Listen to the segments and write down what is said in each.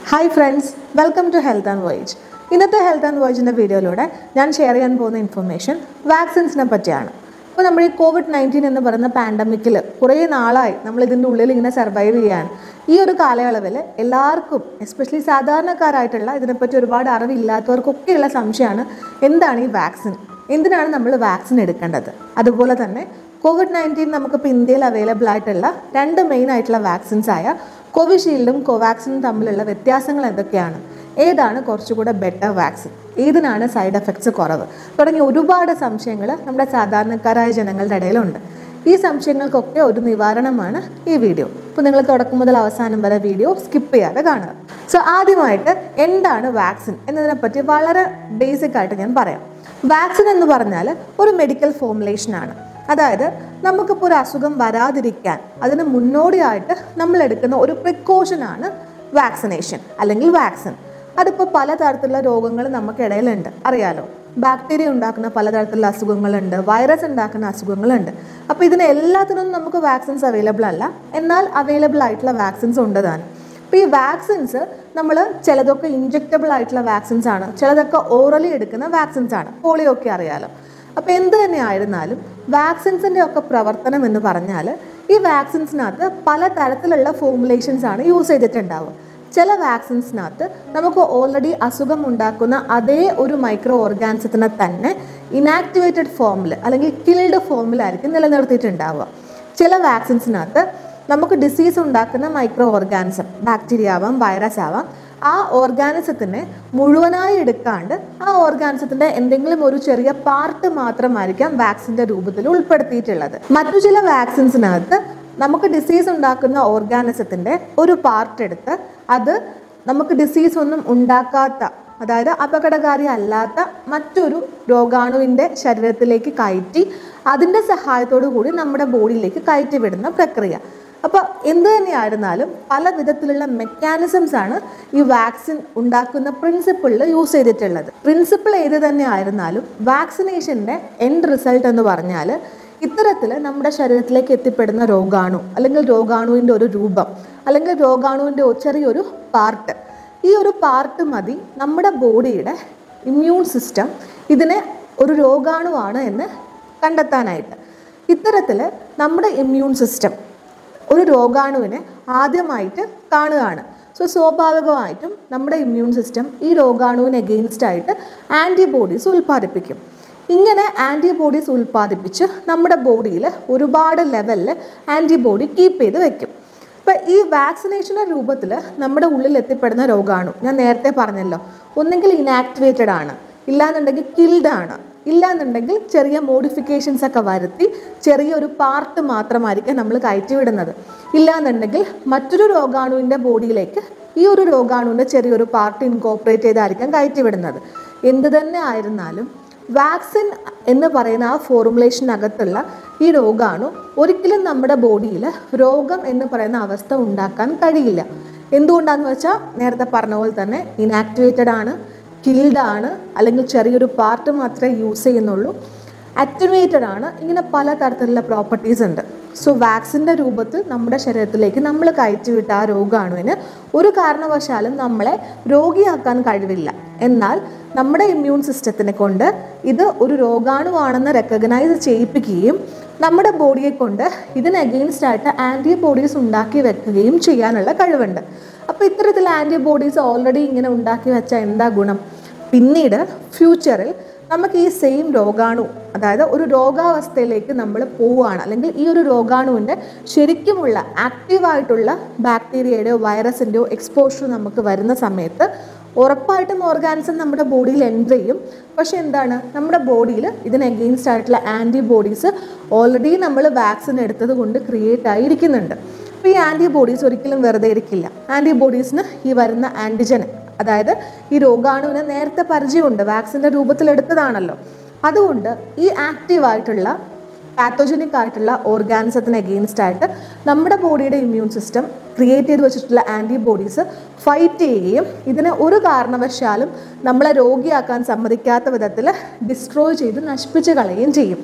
hi friends welcome to health and voyage ഇന്നത്തെ health and വോയിജിൻ്റെ വീഡിയോയിലൂടെ ഞാൻ ഷെയർ ചെയ്യാൻ പോകുന്ന ഇൻഫർമേഷൻ വാക്സിൻസിനെ പറ്റിയാണ് ഇപ്പോൾ നമ്മൾ ഈ കോവിഡ് നയൻറ്റീൻ എന്ന് പറയുന്ന പാൻഡമിക്കിൽ കുറേ നാളായി നമ്മൾ ഇതിൻ്റെ ഉള്ളിൽ ഇങ്ങനെ സർവൈവ് ചെയ്യാണ് ഈ ഒരു കാലയളവിൽ എല്ലാവർക്കും എസ്പെഷ്യലി സാധാരണക്കാരായിട്ടുള്ള ഇതിനെപ്പറ്റി ഒരുപാട് അറിവില്ലാത്തവർക്കൊക്കെയുള്ള സംശയമാണ് എന്താണ് ഈ വാക്സിൻ എന്തിനാണ് നമ്മൾ വാക്സിൻ എടുക്കേണ്ടത് അതുപോലെ തന്നെ കോവിഡ് നയൻറ്റീൻ നമുക്കിപ്പോൾ ഇന്ത്യയിൽ അവൈലബിൾ ആയിട്ടുള്ള രണ്ട് മെയിൻ ആയിട്ടുള്ള വാക്സിൻസ് ആയ കോവിഷീൽഡും കോവാക്സിനും തമ്മിലുള്ള വ്യത്യാസങ്ങൾ എന്തൊക്കെയാണ് ഏതാണ് കുറച്ചുകൂടെ ബെറ്റർ വാക്സിൻ ഏതിനാണ് സൈഡ് എഫക്ട്സ് കുറവ് തുടങ്ങിയ ഒരുപാട് സംശയങ്ങൾ നമ്മുടെ സാധാരണക്കാരായ ജനങ്ങളുടെ ഇടയിലുണ്ട് ഈ സംശയങ്ങൾക്കൊക്കെ ഒരു നിവാരണമാണ് ഈ വീഡിയോ ഇപ്പോൾ നിങ്ങൾ തുടക്കം മുതൽ അവസാനം വരെ വീഡിയോ സ്കിപ്പ് ചെയ്യാതെ കാണുക സോ ആദ്യമായിട്ട് എന്താണ് വാക്സിൻ എന്നതിനെപ്പറ്റി വളരെ ബേസിക് ആയിട്ട് ഞാൻ പറയാം വാക്സിൻ എന്ന് പറഞ്ഞാൽ ഒരു മെഡിക്കൽ ഫോമുലേഷനാണ് അതായത് നമുക്കിപ്പോൾ ഒരു അസുഖം വരാതിരിക്കാൻ അതിന് മുന്നോടിയായിട്ട് നമ്മൾ എടുക്കുന്ന ഒരു പ്രിക്കോഷനാണ് വാക്സിനേഷൻ അല്ലെങ്കിൽ വാക്സിൻ അതിപ്പോൾ പലതരത്തിലുള്ള രോഗങ്ങൾ നമുക്കിടയിലുണ്ട് അറിയാലോ ബാക്ടീരിയ ഉണ്ടാക്കുന്ന പലതരത്തിലുള്ള അസുഖങ്ങളുണ്ട് വൈറസ് ഉണ്ടാക്കുന്ന അസുഖങ്ങളുണ്ട് അപ്പോൾ ഇതിന് എല്ലാത്തിനും നമുക്ക് വാക്സിൻസ് അവൈലബിൾ അല്ല എന്നാൽ അവൈലബിൾ ആയിട്ടുള്ള വാക്സിൻസ് ഉണ്ട് താനും അപ്പോൾ ഈ വാക്സിൻസ് നമ്മൾ ചിലതൊക്കെ ഇഞ്ചെക്റ്റബിൾ ആയിട്ടുള്ള വാക്സിൻസ് ആണ് ചിലതൊക്കെ ഓറലി എടുക്കുന്ന വാക്സിൻസ് ആണ് പോളിയോ ഒക്കെ അറിയാലോ അപ്പോൾ എന്ത് തന്നെ ആയിരുന്നാലും വാക്സിൻസിൻ്റെ ഒക്കെ പ്രവർത്തനം എന്ന് പറഞ്ഞാൽ ഈ വാക്സിൻസിനകത്ത് പല തരത്തിലുള്ള ഫോമുലേഷൻസ് ആണ് യൂസ് ചെയ്തിട്ടുണ്ടാവുക ചില വാക്സിൻസിനകത്ത് നമുക്ക് ഓൾറെഡി അസുഖം ഉണ്ടാക്കുന്ന അതേ ഒരു മൈക്രോ ഓർഗാനിസത്തിനെ തന്നെ ഇനാക്ടിവേറ്റഡ് ഫോമിൽ അല്ലെങ്കിൽ കിൽഡ് ഫോമിലായിരിക്കും നിലനിർത്തിയിട്ടുണ്ടാവുക ചില വാക്സിൻസിനകത്ത് നമുക്ക് ഡിസീസ് ഉണ്ടാക്കുന്ന മൈക്രോ ഓർഗാനിസം ബാക്ടീരിയ ആവാം വൈറസ് ആവാം ആ ഓർഗാനിസത്തിനെ മുഴുവനായി എടുക്കാണ്ട് ആ ഓർഗാനിസത്തിന്റെ എന്തെങ്കിലും ഒരു ചെറിയ പാർട്ട് മാത്രമായിരിക്കാം വാക്സിന്റെ രൂപത്തിൽ ഉൾപ്പെടുത്തിയിട്ടുള്ളത് മറ്റു ചില വാക്സിൻസിനകത്ത് നമുക്ക് ഡിസീസ് ഉണ്ടാക്കുന്ന ഓർഗാനിസത്തിന്റെ ഒരു പാർട്ട് എടുത്ത് അത് നമുക്ക് ഡിസീസ് ഒന്നും ഉണ്ടാക്കാത്ത അതായത് അപകടകാരി അല്ലാത്ത മറ്റൊരു രോഗാണുവിൻ്റെ ശരീരത്തിലേക്ക് കയറ്റി അതിൻ്റെ സഹായത്തോടു കൂടി നമ്മുടെ ബോഡിയിലേക്ക് കയറ്റി വിടുന്ന പ്രക്രിയ അപ്പോൾ എന്ത് തന്നെയായിരുന്നാലും പല വിധത്തിലുള്ള മെക്കാനിസംസ് ആണ് ഈ വാക്സിൻ ഉണ്ടാക്കുന്ന പ്രിൻസിപ്പിളിൽ യൂസ് ചെയ്തിട്ടുള്ളത് പ്രിൻസിപ്പിൾ ഏത് തന്നെ ആയിരുന്നാലും വാക്സിനേഷൻ്റെ എൻഡ് റിസൾട്ട് എന്ന് പറഞ്ഞാൽ ഇത്തരത്തിൽ നമ്മുടെ ശരീരത്തിലേക്ക് എത്തിപ്പെടുന്ന രോഗാണു അല്ലെങ്കിൽ രോഗാണുവിൻ്റെ ഒരു രൂപം അല്ലെങ്കിൽ രോഗാണുവിൻ്റെ ചെറിയൊരു പാർട്ട് ഈ ഒരു പാർട്ട് മതി നമ്മുടെ ബോഡിയുടെ ഇമ്മ്യൂൺ സിസ്റ്റം ഇതിനെ ഒരു രോഗാണുവാണ് എന്ന് കണ്ടെത്താനായിട്ട് ഇത്തരത്തിൽ നമ്മുടെ ഇമ്മ്യൂൺ സിസ്റ്റം ഒരു രോഗാണുവിനെ ആദ്യമായിട്ട് കാണുകയാണ് സോ സ്വാഭാവികമായിട്ടും നമ്മുടെ ഇമ്മ്യൂൺ സിസ്റ്റം ഈ രോഗാണുവിന് എഗെയിൻസ്റ്റ് ആയിട്ട് ആൻറ്റിബോഡീസ് ഉൽപ്പാദിപ്പിക്കും ഇങ്ങനെ ആൻറ്റിബോഡീസ് ഉൽപ്പാദിപ്പിച്ച് നമ്മുടെ ബോഡിയിൽ ഒരുപാട് ലെവലിൽ ആൻറ്റിബോഡി കീപ്പ് ചെയ്ത് വെക്കും ഇപ്പം ഈ വാക്സിനേഷൻ്റെ രൂപത്തിൽ നമ്മുടെ ഉള്ളിൽ എത്തിപ്പെടുന്ന രോഗാണു ഞാൻ നേരത്തെ പറഞ്ഞല്ലോ ഒന്നെങ്കിൽ ഇനാക്ടിവേറ്റഡ് ആണ് ഇല്ലാന്നുണ്ടെങ്കിൽ കിൽഡ് ആണ് ഇല്ലാന്നുണ്ടെങ്കിൽ ചെറിയ മോഡിഫിക്കേഷൻസ് ഒക്കെ വരുത്തി ചെറിയൊരു പാർട്ട് മാത്രമായിരിക്കും നമ്മൾ കയറ്റിവിടുന്നത് ഇല്ലാന്നുണ്ടെങ്കിൽ മറ്റൊരു രോഗാണുവിൻ്റെ ബോഡിയിലേക്ക് ഈ ഒരു രോഗാണുവിൻ്റെ ചെറിയൊരു പാർട്ട് ഇൻകോപ്പറേറ്റ് ചെയ്തായിരിക്കാം കയറ്റിവിടുന്നത് എന്ത് തന്നെ ആയിരുന്നാലും വാക്സിൻ എന്ന് പറയുന്ന ആ ഫോർമുലേഷനകത്തുള്ള ഈ രോഗാണു ഒരിക്കലും നമ്മുടെ ബോഡിയിൽ രോഗം എന്ന് പറയുന്ന അവസ്ഥ ഉണ്ടാക്കാൻ കഴിയില്ല എന്തുകൊണ്ടാന്ന് വെച്ചാൽ നേരത്തെ പറഞ്ഞ പോലെ തന്നെ ഇനാക്ടിവേറ്റഡ് ആണ് കിൽഡ് ആണ് അല്ലെങ്കിൽ ചെറിയൊരു പാർട്ട് മാത്രമേ യൂസ് ചെയ്യുന്നുള്ളൂ അറ്റുവേറ്റഡ് ആണ് ഇങ്ങനെ പല തരത്തിലുള്ള പ്രോപ്പർട്ടീസ് ഉണ്ട് സോ വാക്സിൻ്റെ രൂപത്തിൽ നമ്മുടെ ശരീരത്തിലേക്ക് നമ്മൾ കയറ്റിവിട്ട ആ രോഗാണുവിന് ഒരു കാരണവശാലും നമ്മളെ രോഗിയാക്കാൻ കഴിവില്ല എന്നാൽ നമ്മുടെ ഇമ്മ്യൂൺ സിസ്റ്റത്തിനെ കൊണ്ട് ഇത് ഒരു രോഗാണുവാണെന്ന് റെക്കഗ്നൈസ് ചെയ്യിപ്പിക്കുകയും നമ്മുടെ ബോഡിയെ കൊണ്ട് ഇതിന് അഗെയിൻസ്റ്റ് ആയിട്ട് ആൻറ്റിബോഡീസ് ഉണ്ടാക്കി വെക്കുകയും ചെയ്യാനുള്ള കഴിവുണ്ട് അപ്പോൾ ഇത്തരത്തിൽ ആൻറ്റിബോഡീസ് ഓൾറെഡി ഇങ്ങനെ ഉണ്ടാക്കി വെച്ചാൽ എന്താ ഗുണം പിന്നീട് ഫ്യൂച്ചറിൽ നമുക്ക് ഈ സെയിം രോഗാണു അതായത് ഒരു രോഗാവസ്ഥയിലേക്ക് നമ്മൾ പോവുകയാണ് അല്ലെങ്കിൽ ഈ ഒരു രോഗാണുവിൻ്റെ ശരിക്കുമുള്ള ആക്റ്റീവായിട്ടുള്ള ബാക്ടീരിയയുടെയോ വൈറസിൻ്റെയോ എക്സ്പോഷർ നമുക്ക് വരുന്ന സമയത്ത് ഉറപ്പായിട്ടും ഓർഗാനിസം നമ്മുടെ ബോഡിയിൽ എൻ്റർ ചെയ്യും പക്ഷെ എന്താണ് നമ്മുടെ ബോഡിയിൽ ഇതിന് എഗെയിൻസ്റ്റ് ആയിട്ടുള്ള ആൻറ്റിബോഡീസ് ഓൾറെഡി നമ്മൾ വാക്സിൻ എടുത്തത് കൊണ്ട് ക്രിയേറ്റ് ആയിരിക്കുന്നുണ്ട് അപ്പോൾ ഈ ആൻറ്റിബോഡീസ് ഒരിക്കലും വെറുതെ ഇരിക്കില്ല ആൻറ്റിബോഡീസിന് ഈ വരുന്ന ആൻറ്റിജൻ അതായത് ഈ രോഗാണുവിന് നേരത്തെ പരിചയമുണ്ട് വാക്സിൻ്റെ രൂപത്തിലെടുത്തതാണല്ലോ അതുകൊണ്ട് ഈ ആക്റ്റീവായിട്ടുള്ള പാത്തോജനിക് ആയിട്ടുള്ള ഓർഗാനിസത്തിന് എഗെയിൻസ്റ്റ് ആയിട്ട് നമ്മുടെ ബോഡിയുടെ ഇമ്മ്യൂൺ സിസ്റ്റം ക്രിയേറ്റ് ചെയ്ത് വെച്ചിട്ടുള്ള ആൻറ്റിബോഡീസ് ഫൈറ്റ് ചെയ്യുകയും ഇതിനെ ഒരു കാരണവശാലും നമ്മളെ രോഗിയാക്കാൻ സമ്മതിക്കാത്ത വിധത്തിൽ ഡിസ്ട്രോയ് ചെയ്ത് നശിപ്പിച്ച് കളയുകയും ചെയ്യും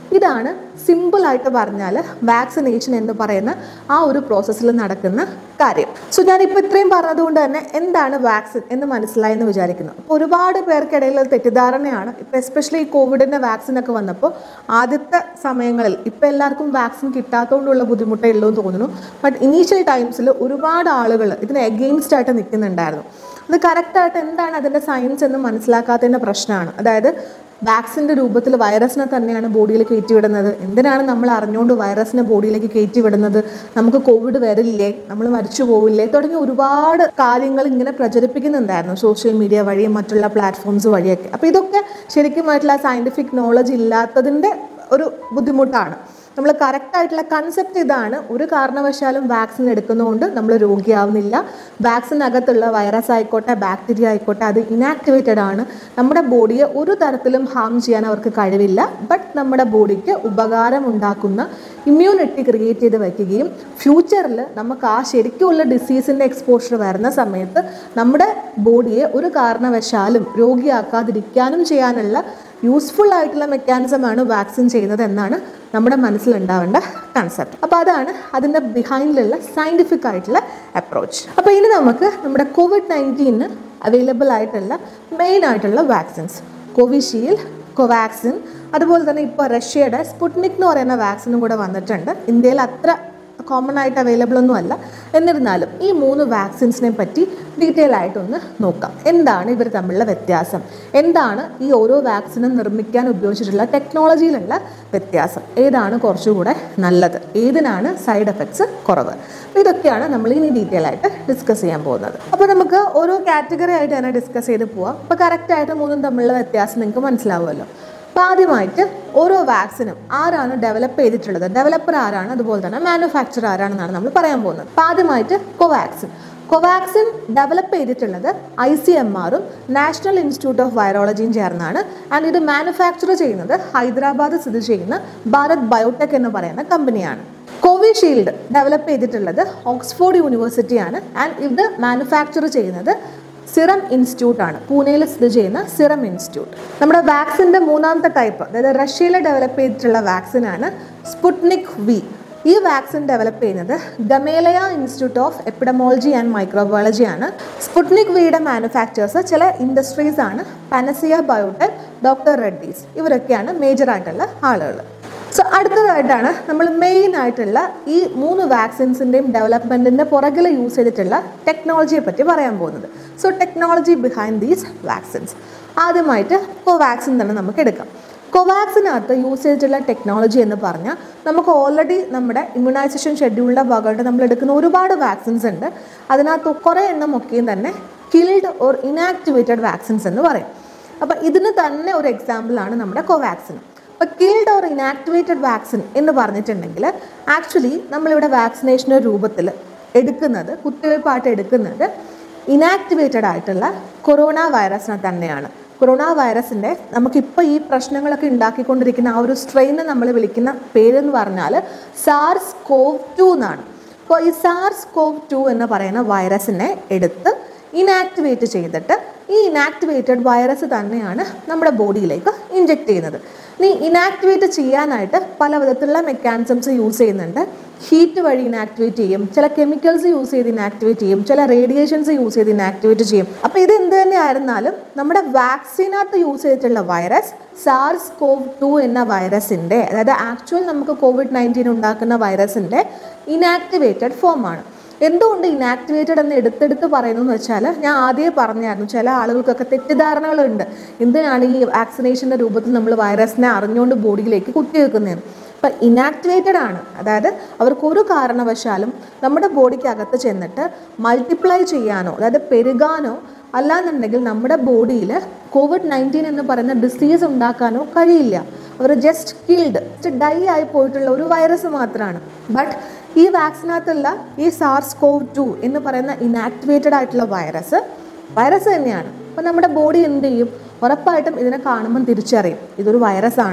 ഇതാണ് സിമ്പിളായിട്ട് പറഞ്ഞാൽ വാക്സിനേഷൻ എന്ന് പറയുന്ന ആ ഒരു പ്രോസസ്സിൽ നടക്കുന്ന കാര്യം സോ ഞാനിപ്പോൾ ഇത്രയും പറഞ്ഞതുകൊണ്ട് തന്നെ എന്താണ് വാക്സിൻ എന്ന് മനസ്സിലായെന്ന് വിചാരിക്കുന്നു അപ്പോൾ ഒരുപാട് പേർക്കിടയിൽ ഒരു തെറ്റിദ്ധാരണയാണ് ഇപ്പോൾ എസ്പെഷ്യലി ഈ കോവിഡിൻ്റെ വാക്സിൻ ഒക്കെ വന്നപ്പോൾ ആദ്യത്തെ സമയങ്ങളിൽ ഇപ്പോൾ എല്ലാവർക്കും വാക്സിൻ കിട്ടാത്തതുകൊണ്ടുള്ള ബുദ്ധിമുട്ടേ ഉള്ളൂ എന്ന് തോന്നുന്നു ബട്ട് ഇനീഷ്യൽ ടൈംസിൽ ഒരുപാട് ആളുകൾ ഇതിന് എഗെയിൻസ്റ്റ് ആയിട്ട് നിൽക്കുന്നുണ്ടായിരുന്നു അത് കറക്റ്റായിട്ട് എന്താണ് അതിൻ്റെ സയൻസ് എന്ന് മനസ്സിലാക്കാത്തതിൻ്റെ പ്രശ്നമാണ് അതായത് വാക്സിൻ്റെ രൂപത്തിൽ വൈറസിനെ തന്നെയാണ് ബോഡിയിൽ കയറ്റിവിടുന്നത് എന്തിനാണ് നമ്മൾ അറിഞ്ഞുകൊണ്ട് വൈറസിനെ ബോഡിയിലേക്ക് കയറ്റിവിടുന്നത് നമുക്ക് കോവിഡ് വരില്ലേ നമ്മൾ മരിച്ചു പോവില്ലേ തുടങ്ങി ഒരുപാട് കാര്യങ്ങൾ ഇങ്ങനെ പ്രചരിപ്പിക്കുന്നുണ്ടായിരുന്നു സോഷ്യൽ മീഡിയ വഴിയും മറ്റുള്ള പ്ലാറ്റ്ഫോംസ് വഴിയൊക്കെ അപ്പോൾ ഇതൊക്കെ ശരിക്കുമായിട്ടുള്ള സയൻറ്റിഫിക് നോളജ് ഇല്ലാത്തതിൻ്റെ ഒരു ബുദ്ധിമുട്ടാണ് നമ്മൾ കറക്റ്റായിട്ടുള്ള കൺസെപ്റ്റ് ഇതാണ് ഒരു കാരണവശാലും വാക്സിൻ എടുക്കുന്നതുകൊണ്ട് നമ്മൾ രോഗിയാവുന്നില്ല വാക്സിനകത്തുള്ള വൈറസ് ആയിക്കോട്ടെ ബാക്ടീരിയ ആയിക്കോട്ടെ അത് ഇനാക്ടിവേറ്റഡ് ആണ് നമ്മുടെ ബോഡിയെ ഒരു തരത്തിലും ഹാം ചെയ്യാൻ അവർക്ക് കഴിവില്ല ബട്ട് നമ്മുടെ ബോഡിക്ക് ഉപകാരം ഉണ്ടാക്കുന്ന ഇമ്മ്യൂണിറ്റി ക്രിയേറ്റ് ചെയ്ത് വയ്ക്കുകയും ഫ്യൂച്ചറിൽ നമുക്ക് ആ ശരിക്കുമുള്ള ഡിസീസിൻ്റെ എക്സ്പോഷർ വരുന്ന സമയത്ത് നമ്മുടെ ബോഡിയെ ഒരു കാരണവശാലും രോഗിയാക്കാതിരിക്കാനും ചെയ്യാനുള്ള യൂസ്ഫുൾ ആയിട്ടുള്ള മെക്കാനിസമാണ് വാക്സിൻ ചെയ്യുന്നത് എന്നാണ് നമ്മുടെ മനസ്സിലുണ്ടാവേണ്ട കൺസെപ്റ്റ് അപ്പോൾ അതാണ് അതിൻ്റെ ബിഹൈൻഡിലുള്ള സയൻറ്റിഫിക് ആയിട്ടുള്ള അപ്രോച്ച് അപ്പോൾ ഇനി നമുക്ക് നമ്മുടെ കോവിഡ് നയൻറ്റീന് അവൈലബിൾ ആയിട്ടുള്ള മെയിൻ ആയിട്ടുള്ള വാക്സിൻസ് കോവിഷീൽഡ് കോവാക്സിൻ അതുപോലെ തന്നെ ഇപ്പോൾ റഷ്യയുടെ സ്പുട്നിക് എന്ന് പറയുന്ന വാക്സിനും കൂടെ വന്നിട്ടുണ്ട് ഇന്ത്യയിൽ അത്ര കോമൺ ആയിട്ട് അവൈലബിൾ ഒന്നും അല്ല എന്നിരുന്നാലും ഈ മൂന്ന് വാക്സിൻസിനെ പറ്റി ഡീറ്റെയിൽ ആയിട്ടൊന്ന് നോക്കാം എന്താണ് ഇവർ തമ്മിലുള്ള വ്യത്യാസം എന്താണ് ഈ ഓരോ വാക്സിനും നിർമ്മിക്കാൻ ഉപയോഗിച്ചിട്ടുള്ള ടെക്നോളജിയിലുള്ള വ്യത്യാസം ഏതാണ് കുറച്ചുകൂടെ നല്ലത് ഏതിനാണ് സൈഡ് എഫക്ട്സ് കുറവ് അപ്പോൾ ഇതൊക്കെയാണ് നമ്മൾ ഇനി ഡീറ്റെയിൽ ആയിട്ട് ഡിസ്കസ് ചെയ്യാൻ പോകുന്നത് അപ്പോൾ നമുക്ക് ഓരോ കാറ്റഗറി ആയിട്ട് തന്നെ ഡിസ്കസ് ചെയ്ത് പോവാം അപ്പോൾ കറക്റ്റായിട്ട് മൂന്നും തമ്മിലുള്ള വ്യത്യാസം നിങ്ങൾക്ക് മനസ്സിലാവുമല്ലോ അപ്പോൾ ആദ്യമായിട്ട് ഓരോ വാക്സിനും ആരാണ് ഡെവലപ്പ് ചെയ്തിട്ടുള്ളത് ഡെവലപ്പർ ആരാണ് അതുപോലെ തന്നെ മാനുഫാക്ചർ ആരാണെന്നാണ് നമ്മൾ പറയാൻ പോകുന്നത് അപ്പോൾ ആദ്യമായിട്ട് കോവാക്സിൻ കോവാക്സിൻ ഡെവലപ്പ് ചെയ്തിട്ടുള്ളത് ഐ സി എം ആറും നാഷണൽ ഇൻസ്റ്റിറ്റ്യൂട്ട് ഓഫ് വൈറോളജിയും ചേർന്നാണ് ആൻഡ് ഇത് മാനുഫാക്ചർ ചെയ്യുന്നത് ഹൈദരാബാദ് സ്ഥിതി ചെയ്യുന്ന ഭാരത് ബയോടെക് എന്ന് പറയുന്ന കമ്പനിയാണ് കോവിഷീൽഡ് ഡെവലപ്പ് ചെയ്തിട്ടുള്ളത് ഓക്സ്ഫോർഡ് യൂണിവേഴ്സിറ്റിയാണ് ആൻഡ് ഇത് മാനുഫാക്ചർ ചെയ്യുന്നത് സിറം ഇൻസ്റ്റിറ്റ്യൂട്ട് ആണ് പൂനെയിൽ സ്ഥിതി ചെയ്യുന്ന സിറം ഇൻസ്റ്റിറ്റ്യൂട്ട് നമ്മുടെ വാക്സിൻ്റെ മൂന്നാമത്തെ ടൈപ്പ് അതായത് റഷ്യയിൽ ഡെവലപ്പ് ചെയ്തിട്ടുള്ള വാക്സിനാണ് സ്പുട്നിക് വി ഈ വാക്സിൻ ഡെവലപ്പ് ചെയ്യുന്നത് Gamaleya institute of epidemiology and microbiology ആണ് സ്പുട്നിക് വിയുടെ മാനുഫാക്ചേഴ്സ് ചില ഇൻഡസ്ട്രീസ് ആണ് പനസിയ ബയോടെക് ഡോക്ടർ റെഡ്ഡീസ് ഇവരൊക്കെയാണ് മേജർ ആയിട്ടുള്ള ആളുകൾ സോ അടുത്തതായിട്ടാണ് നമ്മൾ മെയിൻ ആയിട്ടുള്ള ഈ മൂന്ന് വാക്സിൻസിൻ്റെയും ഡെവലപ്മെൻറ്റിൻ്റെ പുറകിൽ യൂസ് ചെയ്തിട്ടുള്ള ടെക്നോളജിയെ പറ്റി പറയാൻ പോകുന്നത് so technology behind these vaccines ആദ്യമായിട്ട് കോവാക്സിൻ തന്നെ നമുക്ക് എടുക്കാം കോവാക്സിനകത്ത് യൂസ് ചെയ്തിട്ടുള്ള ടെക്നോളജി എന്ന് പറഞ്ഞാൽ നമുക്ക് ഓൾറെഡി നമ്മുടെ ഇമ്മ്യൂണൈസേഷൻ ഷെഡ്യൂളിൻ്റെ ഭാഗമായിട്ട് നമ്മൾ എടുക്കുന്ന ഒരുപാട് വാക്സിൻസ് ഉണ്ട് അതിനകത്ത് കുറേ എണ്ണം ഒക്കെയും തന്നെ കിൽഡ് ഓർ ഇനാക്ടിവേറ്റഡ് വാക്സിൻസ് എന്ന് പറയും അപ്പോൾ ഇതിന് തന്നെ ഒരു എക്സാമ്പിളാണ് നമ്മുടെ കോവാക്സിൻ അപ്പോൾ കിൽഡ് ഓർ ഇനാക്ടിവേറ്റഡ് വാക്സിൻ എന്ന് പറഞ്ഞിട്ടുണ്ടെങ്കിൽ ആക്ച്വലി നമ്മളിവിടെ വാക്സിനേഷൻ്റെ രൂപത്തിൽ എടുക്കുന്നത് കുത്തിവയ്പ്പായിട്ട് എടുക്കുന്നത് ഇനാക്ടിവേറ്റഡ് ആയിട്ടുള്ള കൊറോണ വൈറസിനെ തന്നെയാണ് കൊറോണ വൈറസിൻ്റെ നമുക്കിപ്പോൾ ഈ പ്രശ്നങ്ങളൊക്കെ ഉണ്ടാക്കിക്കൊണ്ടിരിക്കുന്ന ആ ഒരു സ്ട്രെയിനെ നമ്മൾ വിളിക്കുന്ന പേരെന്ന് പറഞ്ഞാൽ സാർസ് കോവ് ടു എന്നാണ് അപ്പോൾ ഈ സാർസ് കോവ് ടു എന്ന് പറയുന്ന വൈറസിനെ എടുത്ത് ഇനാക്ടിവേറ്റ് ചെയ്തിട്ട് ഈ ഇനാക്ടിവേറ്റഡ് വൈറസ് തന്നെയാണ് നമ്മുടെ ബോഡിയിലേക്ക് ഇഞ്ചെക്ട് ചെയ്യുന്നത് ഇനി ഇനാക്ടിവേറ്റ് ചെയ്യാനായിട്ട് പല വിധത്തിലുള്ള മെക്കാനിസംസ് യൂസ് ചെയ്യുന്നുണ്ട് ഹീറ്റ് വഴി ഇനാക്ടിവേറ്റ് ചെയ്യും ചില കെമിക്കൽസ് യൂസ് ചെയ്ത് ഇനാക്ടിവേറ്റ് ചെയ്യും ചില റേഡിയേഷൻസ് യൂസ് ചെയ്ത് ഇനാക്ടിവേറ്റ് ചെയ്യും അപ്പോൾ ഇത് എന്ത് തന്നെ ആയിരുന്നാലും നമ്മുടെ വാക്സിനകത്ത് യൂസ് ചെയ്തിട്ടുള്ള വൈറസ് സാർസ് കോവ് ടു എന്ന വൈറസിൻ്റെ അതായത് ആക്ച്വൽ നമുക്ക് കോവിഡ് നയൻറ്റീൻ ഉണ്ടാക്കുന്ന വൈറസിൻ്റെ ഇനാക്ടിവേറ്റഡ് ഫോമാണ് എന്തുകൊണ്ട് ഇനാക്ടിവേറ്റഡ് എന്ന് എടുത്തെടുത്ത് പറയുന്നു എന്ന് വെച്ചാൽ ഞാൻ ആദ്യമേ പറഞ്ഞായിരുന്നു ചില ആളുകൾക്കൊക്കെ തെറ്റിദ്ധാരണകളുണ്ട് എന്തിനാണ് ഈ വാക്സിനേഷൻ്റെ രൂപത്തിൽ നമ്മൾ വൈറസിനെ അറിഞ്ഞുകൊണ്ട് ബോഡിയിലേക്ക് കുത്തിവെക്കുന്നതെന്ന് അപ്പം ഇനാക്ടിവേറ്റഡ് ആണ് അതായത് അവർക്ക് ഒരു കാരണവശാലും നമ്മുടെ ബോഡിക്കകത്ത് ചെന്നിട്ട് മൾട്ടിപ്ലൈ ചെയ്യാനോ അതായത് പെരുകാനോ അല്ലാന്നുണ്ടെങ്കിൽ നമ്മുടെ ബോഡിയിൽ കോവിഡ് നയൻറ്റീൻ എന്ന് പറയുന്ന ഡിസീസ് ഉണ്ടാക്കാനോ കഴിയില്ല അവർ ജസ്റ്റ് കിൽഡ് ജസ്റ്റ് ഡൈ ആയി പോയിട്ടുള്ള ഒരു വൈറസ് മാത്രമാണ് ബട്ട് ഈ വാക്സിനകത്തുള്ള ഈ സാർസ് കോവ് ടു എന്ന് പറയുന്ന ഇനാക്ടിവേറ്റഡ് ആയിട്ടുള്ള വൈറസ് വൈറസ് തന്നെയാണ് അപ്പോൾ നമ്മുടെ ബോഡി എന്ത് ചെയ്യും ഉറപ്പായിട്ടും ഇതിനെ കാണുമ്പം തിരിച്ചറിയും ഇതൊരു വൈറസാണ്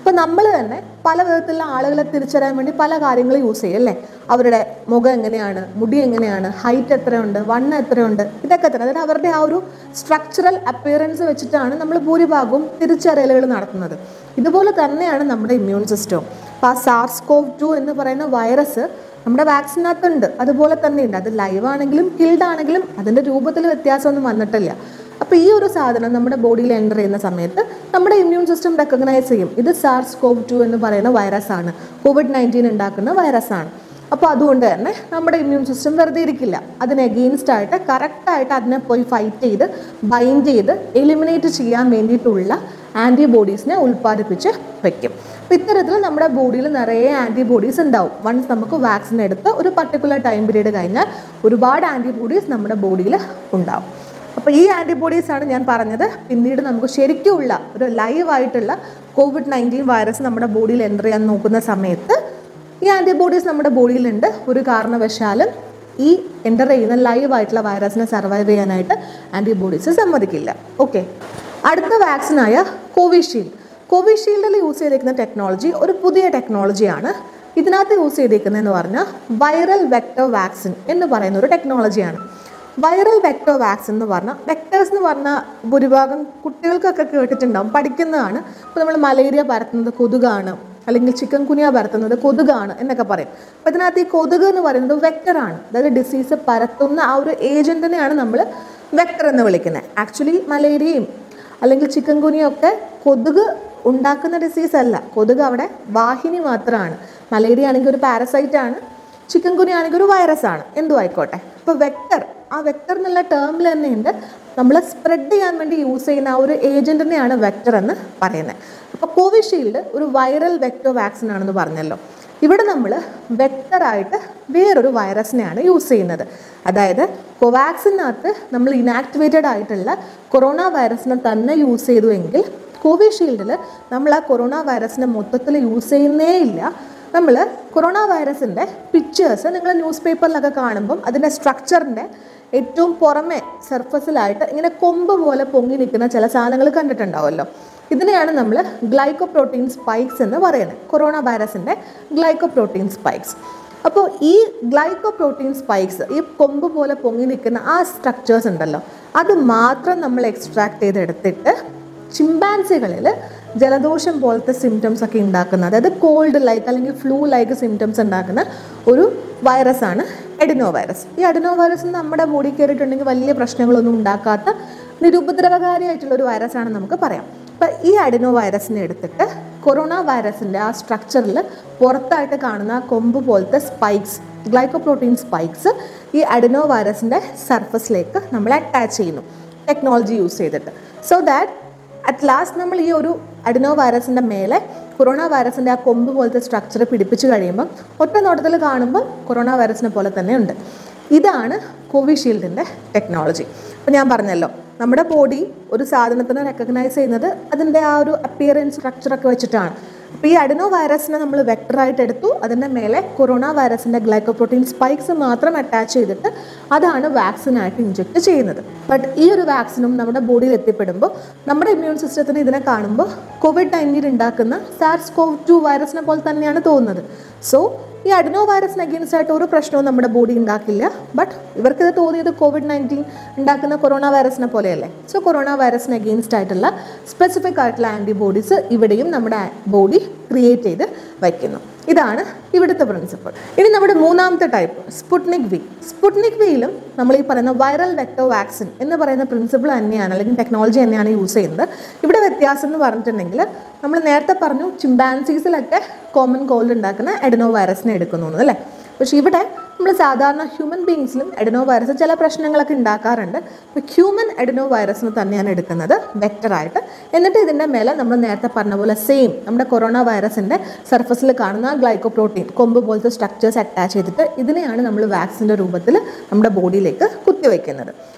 അപ്പോൾ നമ്മൾ തന്നെ പല വിധത്തിലുള്ള ആളുകളെ തിരിച്ചറിയാൻ വേണ്ടി പല കാര്യങ്ങൾ യൂസ് ചെയ്യും അല്ലേ അവരുടെ മുഖം എങ്ങനെയാണ് മുടി എങ്ങനെയാണ് ഹൈറ്റ് എത്രയുണ്ട് വണ്ണം എത്രയുണ്ട് ഇതൊക്കെ തന്നെ അതായത് അവരുടെ ആ ഒരു സ്ട്രക്ചറൽ അപ്പിയറൻസ് വെച്ചിട്ടാണ് നമ്മൾ ഭൂരിഭാഗവും തിരിച്ചറിയലുകൾ നടത്തുന്നത് ഇതുപോലെ തന്നെയാണ് നമ്മുടെ ഇമ്മ്യൂൺ സിസ്റ്റവും അപ്പോൾ ആ സാർസ് കോവ് ടു എന്ന് പറയുന്ന വൈറസ് നമ്മുടെ വാക്സിനകത്തുണ്ട് അതുപോലെ തന്നെ ഉണ്ട് അത് ലൈവ് ആണെങ്കിലും കിൽഡ് ആണെങ്കിലും അതിൻ്റെ രൂപത്തിൽ വ്യത്യാസമൊന്നും വന്നിട്ടില്ല അപ്പോൾ ഈ ഒരു സാധനം നമ്മുടെ ബോഡിയിൽ എൻ്റർ ചെയ്യുന്ന സമയത്ത് നമ്മുടെ ഇമ്മ്യൂൺ സിസ്റ്റം റെക്കഗ്നൈസ് ചെയ്യും ഇത് സാർസ് കോവ് ടു എന്ന് പറയുന്ന വൈറസാണ് കോവിഡ് നയൻറ്റീൻ ഉണ്ടാക്കുന്ന വൈറസാണ് അപ്പോൾ അതുകൊണ്ട് തന്നെ നമ്മുടെ ഇമ്മ്യൂൺ സിസ്റ്റം വെറുതെ ഇരിക്കില്ല അതിന് എഗെയിൻസ്റ്റ് ആയിട്ട് കറക്റ്റായിട്ട് അതിനെ പോയി ഫൈറ്റ് ചെയ്ത് ബൈൻഡ് ചെയ്ത് എലിമിനേറ്റ് ചെയ്യാൻ വേണ്ടിയിട്ടുള്ള ആൻറ്റിബോഡീസിനെ ഉൽപ്പാദിപ്പിച്ച് വെക്കും അപ്പോൾ ഇത്തരത്തിൽ നമ്മുടെ ബോഡിയിൽ നിറയെ ആൻറ്റിബോഡീസ് ഉണ്ടാവും വൺസ് നമുക്ക് വാക്സിൻ എടുത്ത് ഒരു പർട്ടിക്കുലർ ടൈം പീരീഡ് കഴിഞ്ഞാൽ ഒരുപാട് ആൻറ്റിബോഡീസ് നമ്മുടെ ബോഡിയിൽ ഉണ്ടാവും അപ്പോൾ ഈ ആൻറ്റിബോഡീസ് ആണ് ഞാൻ പറഞ്ഞത് പിന്നീട് നമുക്ക് ശരിക്കുമുള്ള ഒരു ലൈവ് ആയിട്ടുള്ള കോവിഡ് നയൻറ്റീൻ വൈറസ് നമ്മുടെ ബോഡിയിൽ എൻ്റർ ചെയ്യാൻ നോക്കുന്ന സമയത്ത് ഈ ആൻറ്റിബോഡീസ് നമ്മുടെ ബോഡിയിലുണ്ട് ഒരു കാരണവശാലും ഈ എൻ്റർ ചെയ്യുന്ന ലൈവ് ആയിട്ടുള്ള വൈറസിനെ സർവൈവ് ചെയ്യാനായിട്ട് ആൻറ്റിബോഡീസ് സമ്മതിക്കില്ല ഓക്കെ അടുത്ത വാക്സിനായ കോവിഷീൽഡ് കോവിഷീൽഡിൽ യൂസ് ചെയ്തിരിക്കുന്ന ടെക്നോളജി ഒരു പുതിയ ടെക്നോളജിയാണ് ഇതിനകത്ത് യൂസ് ചെയ്തിരിക്കുന്നതെന്ന് പറഞ്ഞാൽ വൈറൽ വെക്ടർ വാക്സിൻ എന്ന് പറയുന്ന ഒരു ടെക്നോളജിയാണ് വൈറൽ വെക്ടർ വാക്സിൻ എന്ന് പറഞ്ഞാൽ വെക്ടേഴ്സ് എന്ന് പറഞ്ഞാൽ ഭൂരിഭാഗം കുട്ടികൾക്കൊക്കെ കേട്ടിട്ടുണ്ടാവും പഠിക്കുന്നതാണ് ഇപ്പോൾ നമ്മൾ മലേറിയ പരത്തുന്നത് കൊതുകാണ് അല്ലെങ്കിൽ ചിക്കൻ കുനിയ പരത്തുന്നത് കൊതുകാണ് എന്നൊക്കെ പറയും അപ്പോൾ ഇതിനകത്ത് ഈ കൊതുക് എന്ന് പറയുന്നത് വെക്ടറാണ് അതായത് ഡിസീസ് പരത്തുന്ന ആ ഒരു ഏജൻറ്റിനെയാണ് നമ്മൾ വെക്ടർ എന്ന് വിളിക്കുന്നത് ആക്ച്വലി മലേറിയയും അല്ലെങ്കിൽ ചിക്കൻ കുനിയൊക്കെ കൊതുക് ഉണ്ടാക്കുന്ന ഡിസീസ് അല്ല കൊതുക് അവിടെ വാഹിനി മാത്രമാണ് മലേറിയ ആണെങ്കിൽ ഒരു പാരസൈറ്റ് ആണ് ചിക്കൻ കുനി ആണെങ്കിൽ ഒരു വൈറസ് ആണ് എന്തും ആയിക്കോട്ടെ അപ്പോൾ വെക്ടർ ആ വെക്ടർ എന്നുള്ള ടേമിൽ തന്നെയുണ്ട് നമ്മൾ സ്പ്രെഡ് ചെയ്യാൻ വേണ്ടി യൂസ് ചെയ്യുന്ന ആ ഒരു ഏജൻറ്റിനെയാണ് വെക്ടർ എന്ന് പറയുന്നത് അപ്പോൾ കോവിഷീൽഡ് ഒരു വൈറൽ വെക്ടർ വാക്സിൻ ആണെന്ന് പറഞ്ഞല്ലോ ഇവിടെ നമ്മൾ വെക്ടറായിട്ട് വേറൊരു വൈറസിനെയാണ് യൂസ് ചെയ്യുന്നത് അതായത് കോവാക്സിനകത്ത് നമ്മൾ ഇനാക്ടിവേറ്റഡ് ആയിട്ടുള്ള കൊറോണ വൈറസിനെ തന്നെ യൂസ് ചെയ്തു എങ്കിൽ കോവിഷീൽഡിൽ നമ്മൾ ആ കൊറോണ വൈറസിനെ മൊത്തത്തിൽ യൂസ് ചെയ്യുന്നേ ഇല്ല നമ്മൾ കൊറോണ വൈറസിൻ്റെ പിക്ചേഴ്സ് നിങ്ങൾ ന്യൂസ് പേപ്പറിലൊക്കെ കാണുമ്പം അതിൻ്റെ സ്ട്രക്ചറിൻ്റെ ഏറ്റവും പുറമെ സർഫസിലായിട്ട് ഇങ്ങനെ കൊമ്പ് പോലെ പൊങ്ങി നിൽക്കുന്ന ചില സാധനങ്ങൾ കണ്ടിട്ടുണ്ടാവുമല്ലോ ഇതിനെയാണ് നമ്മൾ ഗ്ലൈക്കോപ്രോട്ടീൻ സ്പൈക്സ് എന്ന് പറയുന്നത് കൊറോണ വൈറസിൻ്റെ ഗ്ലൈക്കോപ്രോട്ടീൻ സ്പൈക്സ് അപ്പോൾ ഈ ഗ്ലൈക്കോപ്രോട്ടീൻ സ്പൈക്സ് ഈ കൊമ്പ് പോലെ പൊങ്ങി നിൽക്കുന്ന ആ സ്ട്രക്ചേഴ്സ് ഉണ്ടല്ലോ അത് മാത്രം നമ്മൾ എക്സ്ട്രാക്ട് ചെയ്തെടുത്തിട്ട് ചിമ്പാൻസികളിൽ ജലദോഷം പോലത്തെ സിംറ്റംസ് ഒക്കെ ഉണ്ടാക്കുന്ന അതായത് കോൾഡ് ലൈക്ക് അല്ലെങ്കിൽ ഫ്ലൂ ലൈക്ക് സിംറ്റംസ് ഉണ്ടാക്കുന്ന ഒരു വൈറസാണ് എഡിനോ വൈറസ് ഈ അഡിനോ വൈറസ് നമ്മുടെ ബോഡി കയറിയിട്ടുണ്ടെങ്കിൽ വലിയ പ്രശ്നങ്ങളൊന്നും ഉണ്ടാക്കാത്ത നിരുപദ്രവകാരിയായിട്ടുള്ള ഒരു വൈറസാണ് നമുക്ക് പറയാം അപ്പം ഈ അഡിനോ വൈറസിനെ എടുത്തിട്ട് കൊറോണ വൈറസിൻ്റെ ആ സ്ട്രക്ചറിൽ പുറത്തായിട്ട് കാണുന്ന ആ കൊമ്പ് പോലത്തെ സ്പൈക്സ് ഗ്ലൈക്കോപ്രോട്ടീൻ സ്പൈക്സ് ഈ അഡിനോ വൈറസിൻ്റെ സർഫസിലേക്ക് നമ്മൾ അറ്റാച്ച് ചെയ്യുന്നു ടെക്നോളജി യൂസ് ചെയ്തിട്ട് സോ ദാറ്റ് അറ്റ് ലാസ്റ്റ് നമ്മൾ ഈ ഒരു അഡിനോ വൈറസിൻ്റെ മേലെ കൊറോണ വൈറസിൻ്റെ ആ കൊമ്പ് പോലത്തെ സ്ട്രക്ചർ പിടിപ്പിച്ച് കഴിയുമ്പം ഒറ്റ നോട്ടത്തിൽ കാണുമ്പോൾ കൊറോണ വൈറസിനെ പോലെ തന്നെ ഉണ്ട് ഇതാണ് കോവിഷീൽഡിൻ്റെ ടെക്നോളജി അപ്പോൾ ഞാൻ പറഞ്ഞല്ലോ നമ്മുടെ ബോഡി ഒരു സാധനത്തിനെ റെക്കഗ്നൈസ് ചെയ്യുന്നത് അതിൻ്റെ ആ ഒരു അപ്പിയറൻസ് സ്ട്രക്ചറൊക്കെ വെച്ചിട്ടാണ് അപ്പോൾ ഈ അഡിനോ വൈറസിനെ നമ്മൾ വെക്ടറായിട്ട് എടുത്തു അതിൻ്റെ മേലെ കൊറോണ വൈറസിൻ്റെ ഗ്ലൈക്കോപ്രോട്ടീൻ സ്പൈക്സ് മാത്രം അറ്റാച്ച് ചെയ്തിട്ട് അതാണ് വാക്സിനായിട്ട് ഇഞ്ചെക്ട് ചെയ്യുന്നത് ബട്ട് ഈ ഒരു വാക്സിനും നമ്മുടെ ബോഡിയിൽ എത്തിപ്പെടുമ്പോൾ നമ്മുടെ ഇമ്മ്യൂൺ സിസ്റ്റത്തിന് ഇതിനെ കാണുമ്പോൾ കോവിഡ് നയൻറ്റീൻ ഉണ്ടാക്കുന്ന സാർസ് കോവ് ടു വൈറസിനെ പോലെ തന്നെയാണ് തോന്നുന്നത് സോ ഈ അഡിനോ വൈറസിന് അഗെയിൻസ്റ്റ് ആയിട്ട് ഒരു പ്രശ്നവും നമ്മുടെ ബോഡി ഉണ്ടാക്കില്ല ബട്ട് ഇവർക്കിത് തോന്നിയത് കോവിഡ് നയൻറ്റീൻ ഉണ്ടാക്കുന്ന കൊറോണ വൈറസിനെ പോലെയല്ലേ സോ കൊറോണ വൈറസിന് അഗെയിൻസ്റ്റ് ആയിട്ടുള്ള സ്പെസിഫിക് ആയിട്ടുള്ള ആൻറ്റിബോഡീസ് ഇവിടെയും നമ്മുടെ ബോഡി ക്രിയേറ്റ് ചെയ്ത് വയ്ക്കുന്നു ഇതാണ് ഇവിടുത്തെ പ്രിൻസിപ്പിൾ ഇനി നമ്മുടെ മൂന്നാമത്തെ ടൈപ്പ് സ്പുട്നിക് വി സ്പുട്നിക് വിയിലും നമ്മൾ ഈ പറയുന്ന വൈറൽ വെക്ടർ വാക്സിൻ എന്ന് പറയുന്ന പ്രിൻസിപ്പിൾ തന്നെയാണ് അല്ലെങ്കിൽ ടെക്നോളജി തന്നെയാണ് യൂസ് ചെയ്യുന്നത് ഇവിടെ വ്യത്യാസം എന്ന് പറഞ്ഞിട്ടുണ്ടെങ്കിൽ നമ്മൾ നേരത്തെ പറഞ്ഞു ചിമ്പാൻസീസിലൊക്കെ കോമൺ കോൾഡ് ഉണ്ടാക്കുന്ന എഡനോ വൈറസിനെ എടുക്കുന്നു എന്ന് അല്ലേ പക്ഷേ ഇവിടെ നമ്മൾ സാധാരണ ഹ്യൂമൻ ബീങ്സിലും എഡനോ വൈറസ് ചില പ്രശ്നങ്ങളൊക്കെ ഉണ്ടാക്കാറുണ്ട് അപ്പോൾ ഹ്യൂമൻ എഡനോ വൈറസിന് തന്നെയാണ് എടുക്കുന്നത് വെക്ടറായിട്ട് എന്നിട്ട് ഇതിൻ്റെ മേലെ നമ്മൾ നേരത്തെ പറഞ്ഞ പോലെ സെയിം നമ്മുടെ കൊറോണ വൈറസിൻ്റെ സർഫസിൽ കാണുന്ന ഗ്ലൈക്കോപ്രോട്ടീൻ കൊമ്പ് പോലത്തെ സ്ട്രക്ചേഴ്സ് അറ്റാച്ച് ചെയ്തിട്ട് ഇതിനെയാണ് നമ്മൾ വാക്സിൻ്റെ രൂപത്തിൽ നമ്മുടെ ബോഡിയിലേക്ക് കുത്തിവെക്കുന്നത്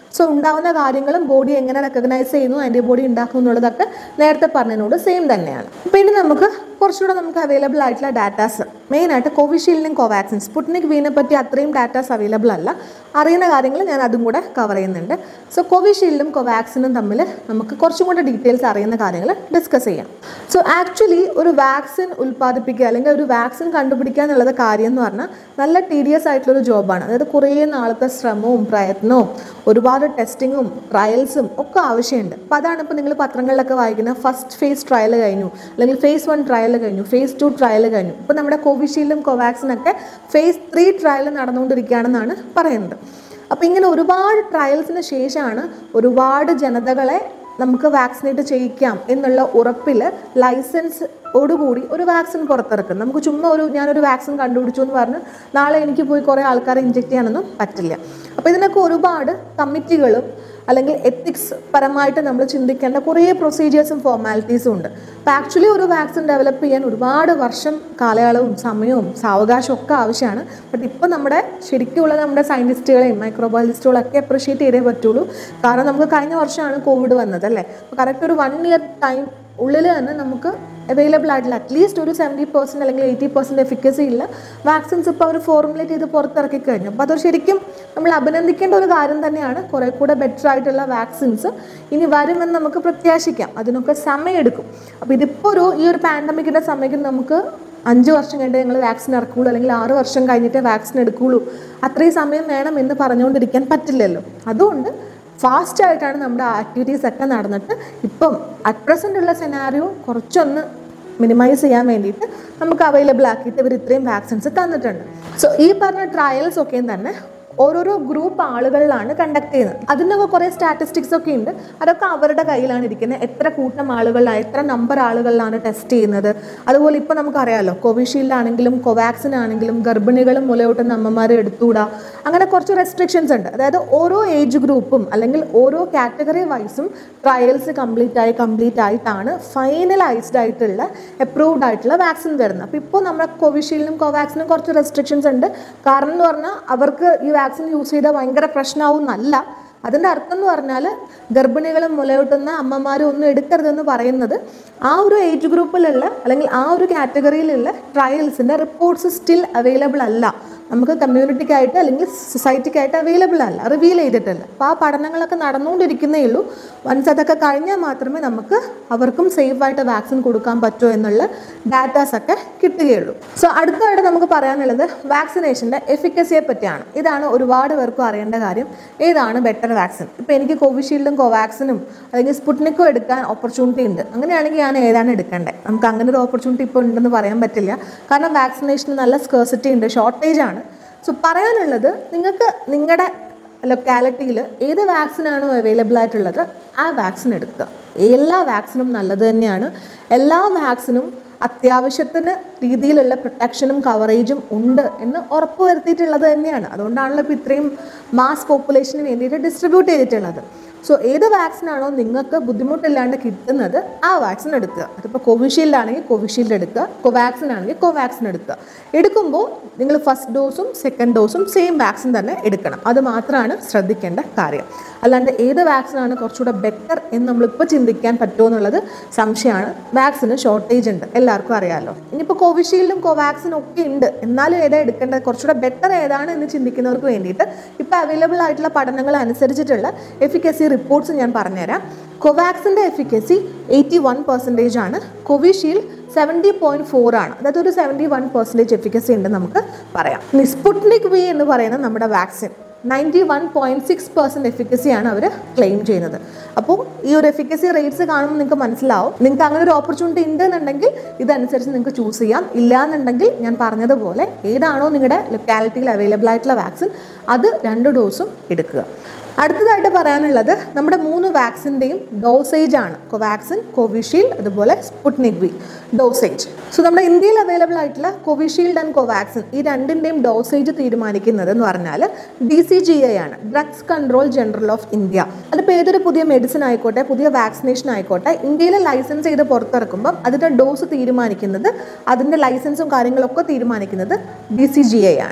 സോ ഉണ്ടാവുന്ന കാര്യങ്ങളും ബോഡി എങ്ങനെ റെക്കഗ്നൈസ് ചെയ്യുന്നു ആൻറ്റിബോഡി ഉണ്ടാക്കും എന്നുള്ളതൊക്കെ നേരത്തെ പറഞ്ഞതിനോട് സെയിം തന്നെയാണ് അപ്പോൾ ഇനി നമുക്ക് കുറച്ചുകൂടെ നമുക്ക് അവൈലബിൾ ആയിട്ടുള്ള ഡാറ്റാസ് മെയിനായിട്ട് കോവിഷീൽഡിനും കോവാക്സിൻ സ്പുട്നിക് വീനെ പറ്റി അത്രയും ഡാറ്റാസ് അവൈലബിൾ അല്ല അറിയുന്ന കാര്യങ്ങൾ ഞാൻ അതും കൂടെ കവർ ചെയ്യുന്നുണ്ട് സോ കോവിഷീൽഡും കോവാക്സിനും തമ്മിൽ നമുക്ക് കുറച്ചും കൂടെ ഡീറ്റെയിൽസ് അറിയുന്ന കാര്യങ്ങൾ ഡിസ്കസ് ചെയ്യാം സോ ആക്ച്വലി ഒരു വാക്സിൻ ഉൽപ്പാദിപ്പിക്കുക അല്ലെങ്കിൽ ഒരു വാക്സിൻ കണ്ടുപിടിക്കുക എന്നുള്ളത് കാര്യം എന്ന് പറഞ്ഞാൽ നല്ല ടീഡിയസ് ആയിട്ടുള്ളൊരു ജോബാണ് അതായത് കുറേ നാളത്തെ ശ്രമവും പ്രയത്നവും ഒരുപാട് ടെസ്റ്റിങ്ങും ട്രയൽസും ഒക്കെ ആവശ്യമുണ്ട് അപ്പോൾ അതാണ് ഇപ്പോൾ നിങ്ങൾ പത്രങ്ങളിലൊക്കെ വായിക്കുന്ന ഫസ്റ്റ് ഫേസ് ട്രയൽ കഴിഞ്ഞു അല്ലെങ്കിൽ ഫേസ് വൺ ട്രയൽ കഴിഞ്ഞു ഫേസ് ടു ട്രയൽ കഴിഞ്ഞു ഇപ്പോൾ നമ്മുടെ കോവിഷീൽഡും കോവാക്സിനൊക്കെ ഫേസ് ത്രീ ട്രയൽ നടന്നുകൊണ്ടിരിക്കുകയാണെന്നാണ് പറയുന്നത് അപ്പോൾ ഇങ്ങനെ ഒരുപാട് ട്രയൽസിന് ശേഷമാണ് ഒരുപാട് ജനതകളെ നമുക്ക് വാക്സിനേറ്റ് ചെയ്യിക്കാം എന്നുള്ള ഉറപ്പിൽ ലൈസൻസ് ഓടുകൂടി ഒരു വാക്സിൻ പുറത്തിറക്കും നമുക്ക് ചുമ്മാ ഒരു ഞാനൊരു വാക്സിൻ കണ്ടുപിടിച്ചു എന്ന് പറഞ്ഞ് നാളെ എനിക്ക് പോയി കുറേ ആൾക്കാരെ ഇഞ്ചെക്ട് ചെയ്യാനൊന്നും പറ്റില്ല അപ്പോൾ ഇതിനൊക്കെ ഒരുപാട് കമ്മിറ്റികളും അല്ലെങ്കിൽ എത്തിക്സ് പരമായിട്ട് നമ്മൾ ചിന്തിക്കേണ്ട കുറേ പ്രൊസീജിയേഴ്സും ഫോർമാലിറ്റീസും ഉണ്ട് അപ്പോൾ ആക്ച്വലി ഒരു വാക്സിൻ ഡെവലപ്പ് ചെയ്യാൻ ഒരുപാട് വർഷം കാലയളവും സമയവും സാവകാശവും ഒക്കെ ആവശ്യമാണ് ബട്ട് ഇപ്പോൾ നമ്മുടെ ശരിക്കുമുള്ള നമ്മുടെ സയൻറ്റിസ്റ്റുകളെയും മൈക്രോബയോളജിസ്റ്റുകളൊക്കെ അപ്രിഷ്യേറ്റ് ചെയ്തേ പറ്റുള്ളൂ കാരണം നമുക്ക് കഴിഞ്ഞ വർഷമാണ് കോവിഡ് വന്നത് അല്ലേ അപ്പോൾ കറക്റ്റ് ഒരു വൺ ഇയർ ടൈം ഉള്ളിൽ തന്നെ നമുക്ക് അവൈലബിൾ ആയിട്ടുള്ള അറ്റ്ലീസ്റ്റ് ഒരു സെവൻറ്റി പെർസെൻറ്റ് അല്ലെങ്കിൽ എയ്റ്റി പെർസെൻറ്റ് എഫിക്കസി ഉള്ള വാക്സിൻസ് ഇപ്പോൾ അവർ ഫോർമുലേറ്റ് ചെയ്ത് പുറത്തിറക്കി കഴിഞ്ഞു അപ്പോൾ അത് ശരിക്കും നമ്മൾ അഭിനന്ദിക്കേണ്ട ഒരു കാര്യം തന്നെയാണ് കുറേ കൂടെ ബെറ്റർ ആയിട്ടുള്ള വാക്സിൻസ് ഇനി വരുമെന്ന് നമുക്ക് പ്രത്യാശിക്കാം അതിനൊക്കെ സമയമെടുക്കും അപ്പോൾ ഇതിപ്പോൾ ഒരു ഈ ഒരു പാൻഡമിക്കിൻ്റെ സമയത്ത് നമുക്ക് അഞ്ച് വർഷം കഴിഞ്ഞിട്ട് ഞങ്ങൾ വാക്സിൻ ഇറക്കുള്ളൂ അല്ലെങ്കിൽ ആറ് വർഷം കഴിഞ്ഞിട്ടേ വാക്സിൻ എടുക്കുകയുള്ളൂ അത്രയും സമയം വേണം എന്ന് പറഞ്ഞുകൊണ്ടിരിക്കാൻ പറ്റില്ലല്ലോ അതുകൊണ്ട് ഫാസ്റ്റ് ആയിട്ടാണ് നമ്മുടെ ആക്ടിവിറ്റീസ് ഒക്കെ നടന്നിട്ട് ഇപ്പം അറ്റ് പ്രസൻ്റ് ഉള്ള സെനാരിയോ കുറച്ചൊന്ന് മിനിമൈസ് ചെയ്യാൻ വേണ്ടിയിട്ട് നമുക്ക് അവൈലബിൾ ആക്കിയിട്ട് ഇവർ ഇത്രയും വാക്സിൻസ് തന്നിട്ടുണ്ട് സോ ഈ പറഞ്ഞ ട്രയൽസ് ഒക്കെയും തന്നെ ഓരോരോ ഗ്രൂപ്പ് ആളുകളിലാണ് കണ്ടക്ട് ചെയ്യുന്നത് അതിനൊക്കെ കുറേ സ്റ്റാറ്റിസ്റ്റിക്സ് ഒക്കെ ഉണ്ട് അതൊക്കെ അവരുടെ കയ്യിലാണ് ഇരിക്കുന്നത് എത്ര കൂട്ടം ആളുകളിലാണ് എത്ര നമ്പർ ആളുകളിലാണ് ടെസ്റ്റ് ചെയ്യുന്നത് അതുപോലെ ഇപ്പോൾ നമുക്കറിയാമല്ലോ കോവിഷീൽഡ് ആണെങ്കിലും കോവാക്സിൻ ആണെങ്കിലും ഗർഭിണികളും മുലയൂട്ടുന്ന അമ്മമാരെ എടുത്തുകൂടാ അങ്ങനെ കുറച്ച് റെസ്ട്രിക്ഷൻസ് ഉണ്ട് അതായത് ഓരോ ഏജ് ഗ്രൂപ്പും അല്ലെങ്കിൽ ഓരോ കാറ്റഗറി വൈസും ട്രയൽസ് കംപ്ലീറ്റ് ആയി കംപ്ലീറ്റ് ആയിട്ടാണ് ഫൈനലൈസ്ഡ് ആയിട്ടുള്ള അപ്രൂവ്ഡ് ആയിട്ടുള്ള വാക്സിൻ വരുന്നത് അപ്പോൾ ഇപ്പോൾ നമ്മുടെ കോവിഷീൽഡിനും കോവാക്സിനും കുറച്ച് റെസ്ട്രിക്ഷൻസ് ഉണ്ട് കാരണം എന്ന് പറഞ്ഞാൽ അവർക്ക് ഈ വാക്സിൻ യൂസ് ചെയ്താൽ ഭയങ്കര പ്രശ്നമാവും എന്നല്ല അതിൻ്റെ അർത്ഥം എന്ന് പറഞ്ഞാൽ ഗർഭിണികളും മുലയൂട്ടുന്ന അമ്മമാരും ഒന്നും എടുക്കരുതെന്ന് പറയുന്നത് ആ ഒരു ഏജ് ഗ്രൂപ്പിലുള്ള അല്ലെങ്കിൽ ആ ഒരു കാറ്റഗറിയിലുള്ള ട്രയൽസിൻ്റെ റിപ്പോർട്ട്സ് സ്റ്റിൽ അവൈലബിൾ അല്ല നമുക്ക് കമ്മ്യൂണിറ്റിക്കായിട്ട് അല്ലെങ്കിൽ സൊസൈറ്റിക്കായിട്ട് അവൈലബിൾ അല്ല റിവീൽ ചെയ്തിട്ടില്ല അപ്പോൾ ആ പഠനങ്ങളൊക്കെ നടന്നുകൊണ്ടിരിക്കുന്നേ ഉള്ളൂ വൺസ് അതൊക്കെ കഴിഞ്ഞാൽ മാത്രമേ നമുക്ക് അവർക്കും സേഫായിട്ട് വാക്സിൻ കൊടുക്കാൻ പറ്റൂ എന്നുള്ള ഡാറ്റാസ് ഒക്കെ കിട്ടുകയുള്ളൂ സോ അടുത്തതായിട്ട് നമുക്ക് പറയാനുള്ളത് വാക്സിനേഷൻ്റെ എഫിക്കസിയെ പറ്റിയാണ് ഇതാണ് ഒരുപാട് പേർക്കും അറിയേണ്ട കാര്യം ഏതാണ് ബെറ്റർ വാക്സിൻ ഇപ്പോൾ എനിക്ക് കോവിഷീൽഡും കോവാക്സിനും അല്ലെങ്കിൽ സ്പുട്നിക്കും എടുക്കാൻ ഓപ്പർച്യൂണിറ്റി ഉണ്ട് അങ്ങനെയാണെങ്കിൽ ഞാൻ ഏതാണ് എടുക്കേണ്ടത് നമുക്ക് അങ്ങനെ ഒരു ഓപ്പർച്യൂണിറ്റി ഇപ്പോൾ ഉണ്ടെന്ന് പറയാൻ പറ്റില്ല കാരണം വാക്സിനേഷന് നല്ല സ്കേഴ്സിറ്റി ഉണ്ട് ഷോർട്ടേജ് ആണ് സോ പറയാനുള്ളത് നിങ്ങൾക്ക് നിങ്ങളുടെ ലൊക്കാലിറ്റിയിൽ ഏത് വാക്സിനാണോ അവൈലബിൾ ആയിട്ടുള്ളത് ആ വാക്സിൻ എടുക്കുക എല്ലാ വാക്സിനും നല്ലത് തന്നെയാണ് എല്ലാ വാക്സിനും അത്യാവശ്യത്തിന് രീതിയിലുള്ള പ്രൊട്ടക്ഷനും കവറേജും ഉണ്ട് എന്ന് ഉറപ്പ് വരുത്തിയിട്ടുള്ളത് തന്നെയാണ് അതുകൊണ്ടാണല്ലോ ഇപ്പോൾ ഇത്രയും മാസ് പോപ്പുലേഷന് വേണ്ടിയിട്ട് ഡിസ്ട്രിബ്യൂട്ട് ചെയ്തിട്ടുള്ളത് സോ ഏത് വാക്സിനാണോ നിങ്ങൾക്ക് ബുദ്ധിമുട്ടില്ലാണ്ട് കിട്ടുന്നത് ആ വാക്സിൻ എടുക്കുക അതിപ്പോൾ കോവിഷീൽഡ് ആണെങ്കിൽ കോവിഷീൽഡ് എടുക്കുക കോവാക്സിൻ ആണെങ്കിൽ കോവാക്സിൻ എടുക്കുക എടുക്കുമ്പോൾ നിങ്ങൾ ഫസ്റ്റ് ഡോസും സെക്കൻഡ് ഡോസും സെയിം വാക്സിൻ തന്നെ എടുക്കണം അത് മാത്രമാണ് ശ്രദ്ധിക്കേണ്ട കാര്യം അല്ലാണ്ട് ഏത് വാക്സിനാണ് കുറച്ചുകൂടെ ബെറ്റർ എന്ന് നമ്മളിപ്പോൾ ചിന്തിക്കാൻ പറ്റുമോ എന്നുള്ളത് സംശയമാണ് വാക്സിന് ഷോർട്ടേജ് ഉണ്ട് എല്ലാവർക്കും അറിയാമല്ലോ ഇനിയിപ്പോൾ കോവിഷീൽഡും കോവാക്സിനും ഒക്കെ ഉണ്ട് എന്നാലും ഏതാ എടുക്കേണ്ടത് കുറച്ചുകൂടെ ബെറ്റർ ഏതാണ് എന്ന് ചിന്തിക്കുന്നവർക്ക് വേണ്ടിയിട്ട് ഇപ്പോൾ അവൈലബിൾ ആയിട്ടുള്ള പഠനങ്ങൾ അനുസരിച്ചിട്ടുള്ള എഫിക്കസി റിപ്പോർട്ട്സ് ഞാൻ പറഞ്ഞുതരാം കോവാക്സിൻ്റെ എഫിക്കസി എയ്റ്റി വൺ പെർസെൻറ്റേജ് ആണ് കോവിഷീൽഡ് സെവൻറ്റി പോയിൻറ്റ് ഫോർ ആണ് അതായത് ഒരു സെവൻറ്റി വൺ പെർസെൻറ്റേജ് എഫിക്കസി ഉണ്ട് നമുക്ക് പറയാം ഇനി സ്പുട്നിക് വി എന്ന് പറയുന്ന നമ്മുടെ vaccine ninety one point six percent എഫിക്കസിയാണ് അവർ ക്ലെയിം ചെയ്യുന്നത് അപ്പോൾ ഈ ഒരു എഫിക്കസി റേറ്റ്സ് കാണുമ്പോൾ നിങ്ങൾക്ക് മനസ്സിലാവും നിങ്ങൾക്ക് അങ്ങനെ ഒരു ഓപ്പർച്യൂണിറ്റി ഉണ്ടെന്നുണ്ടെങ്കിൽ ഇതനുസരിച്ച് നിങ്ങൾക്ക് ചൂസ് ചെയ്യാം ഇല്ല എന്നുണ്ടെങ്കിൽ ഞാൻ പറഞ്ഞതുപോലെ ഏതാണോ നിങ്ങളുടെ ലൊക്കാലിറ്റിയിൽ അവൈലബിൾ ആയിട്ടുള്ള വാക്സിൻ അത് രണ്ട് ഡോസും എടുക്കുക അടുത്തതായിട്ട് പറയാനുള്ളത് നമ്മുടെ മൂന്ന് വാക്സിൻ്റെയും ഡോസേജ് ആണ് കോവാക്സിൻ കോവിഷീൽഡ് അതുപോലെ സ്പുട്നിക് വി ഡോസേജ് സോ നമ്മുടെ ഇന്ത്യയിൽ അവൈലബിൾ ആയിട്ടുള്ള കോവിഷീൽഡ് ആൻഡ് കോവാക്സിൻ ഈ രണ്ടിൻ്റെയും ഡോസേജ് തീരുമാനിക്കുന്നത് എന്ന് പറഞ്ഞാൽ ഡി സി ജി ഐ ആണ് drugs control general of India അതിപ്പോൾ ഏതൊരു പുതിയ മെഡിസിൻ ആയിക്കോട്ടെ പുതിയ വാക്സിനേഷൻ ആയിക്കോട്ടെ ഇന്ത്യയിൽ ലൈസൻസ് ചെയ്ത് പുറത്തിറക്കുമ്പം അതിൻ്റെ ഡോസ് തീരുമാനിക്കുന്നത് അതിൻ്റെ ലൈസൻസും കാര്യങ്ങളൊക്കെ തീരുമാനിക്കുന്നത് ഡി സി ജി ഐ ആണ്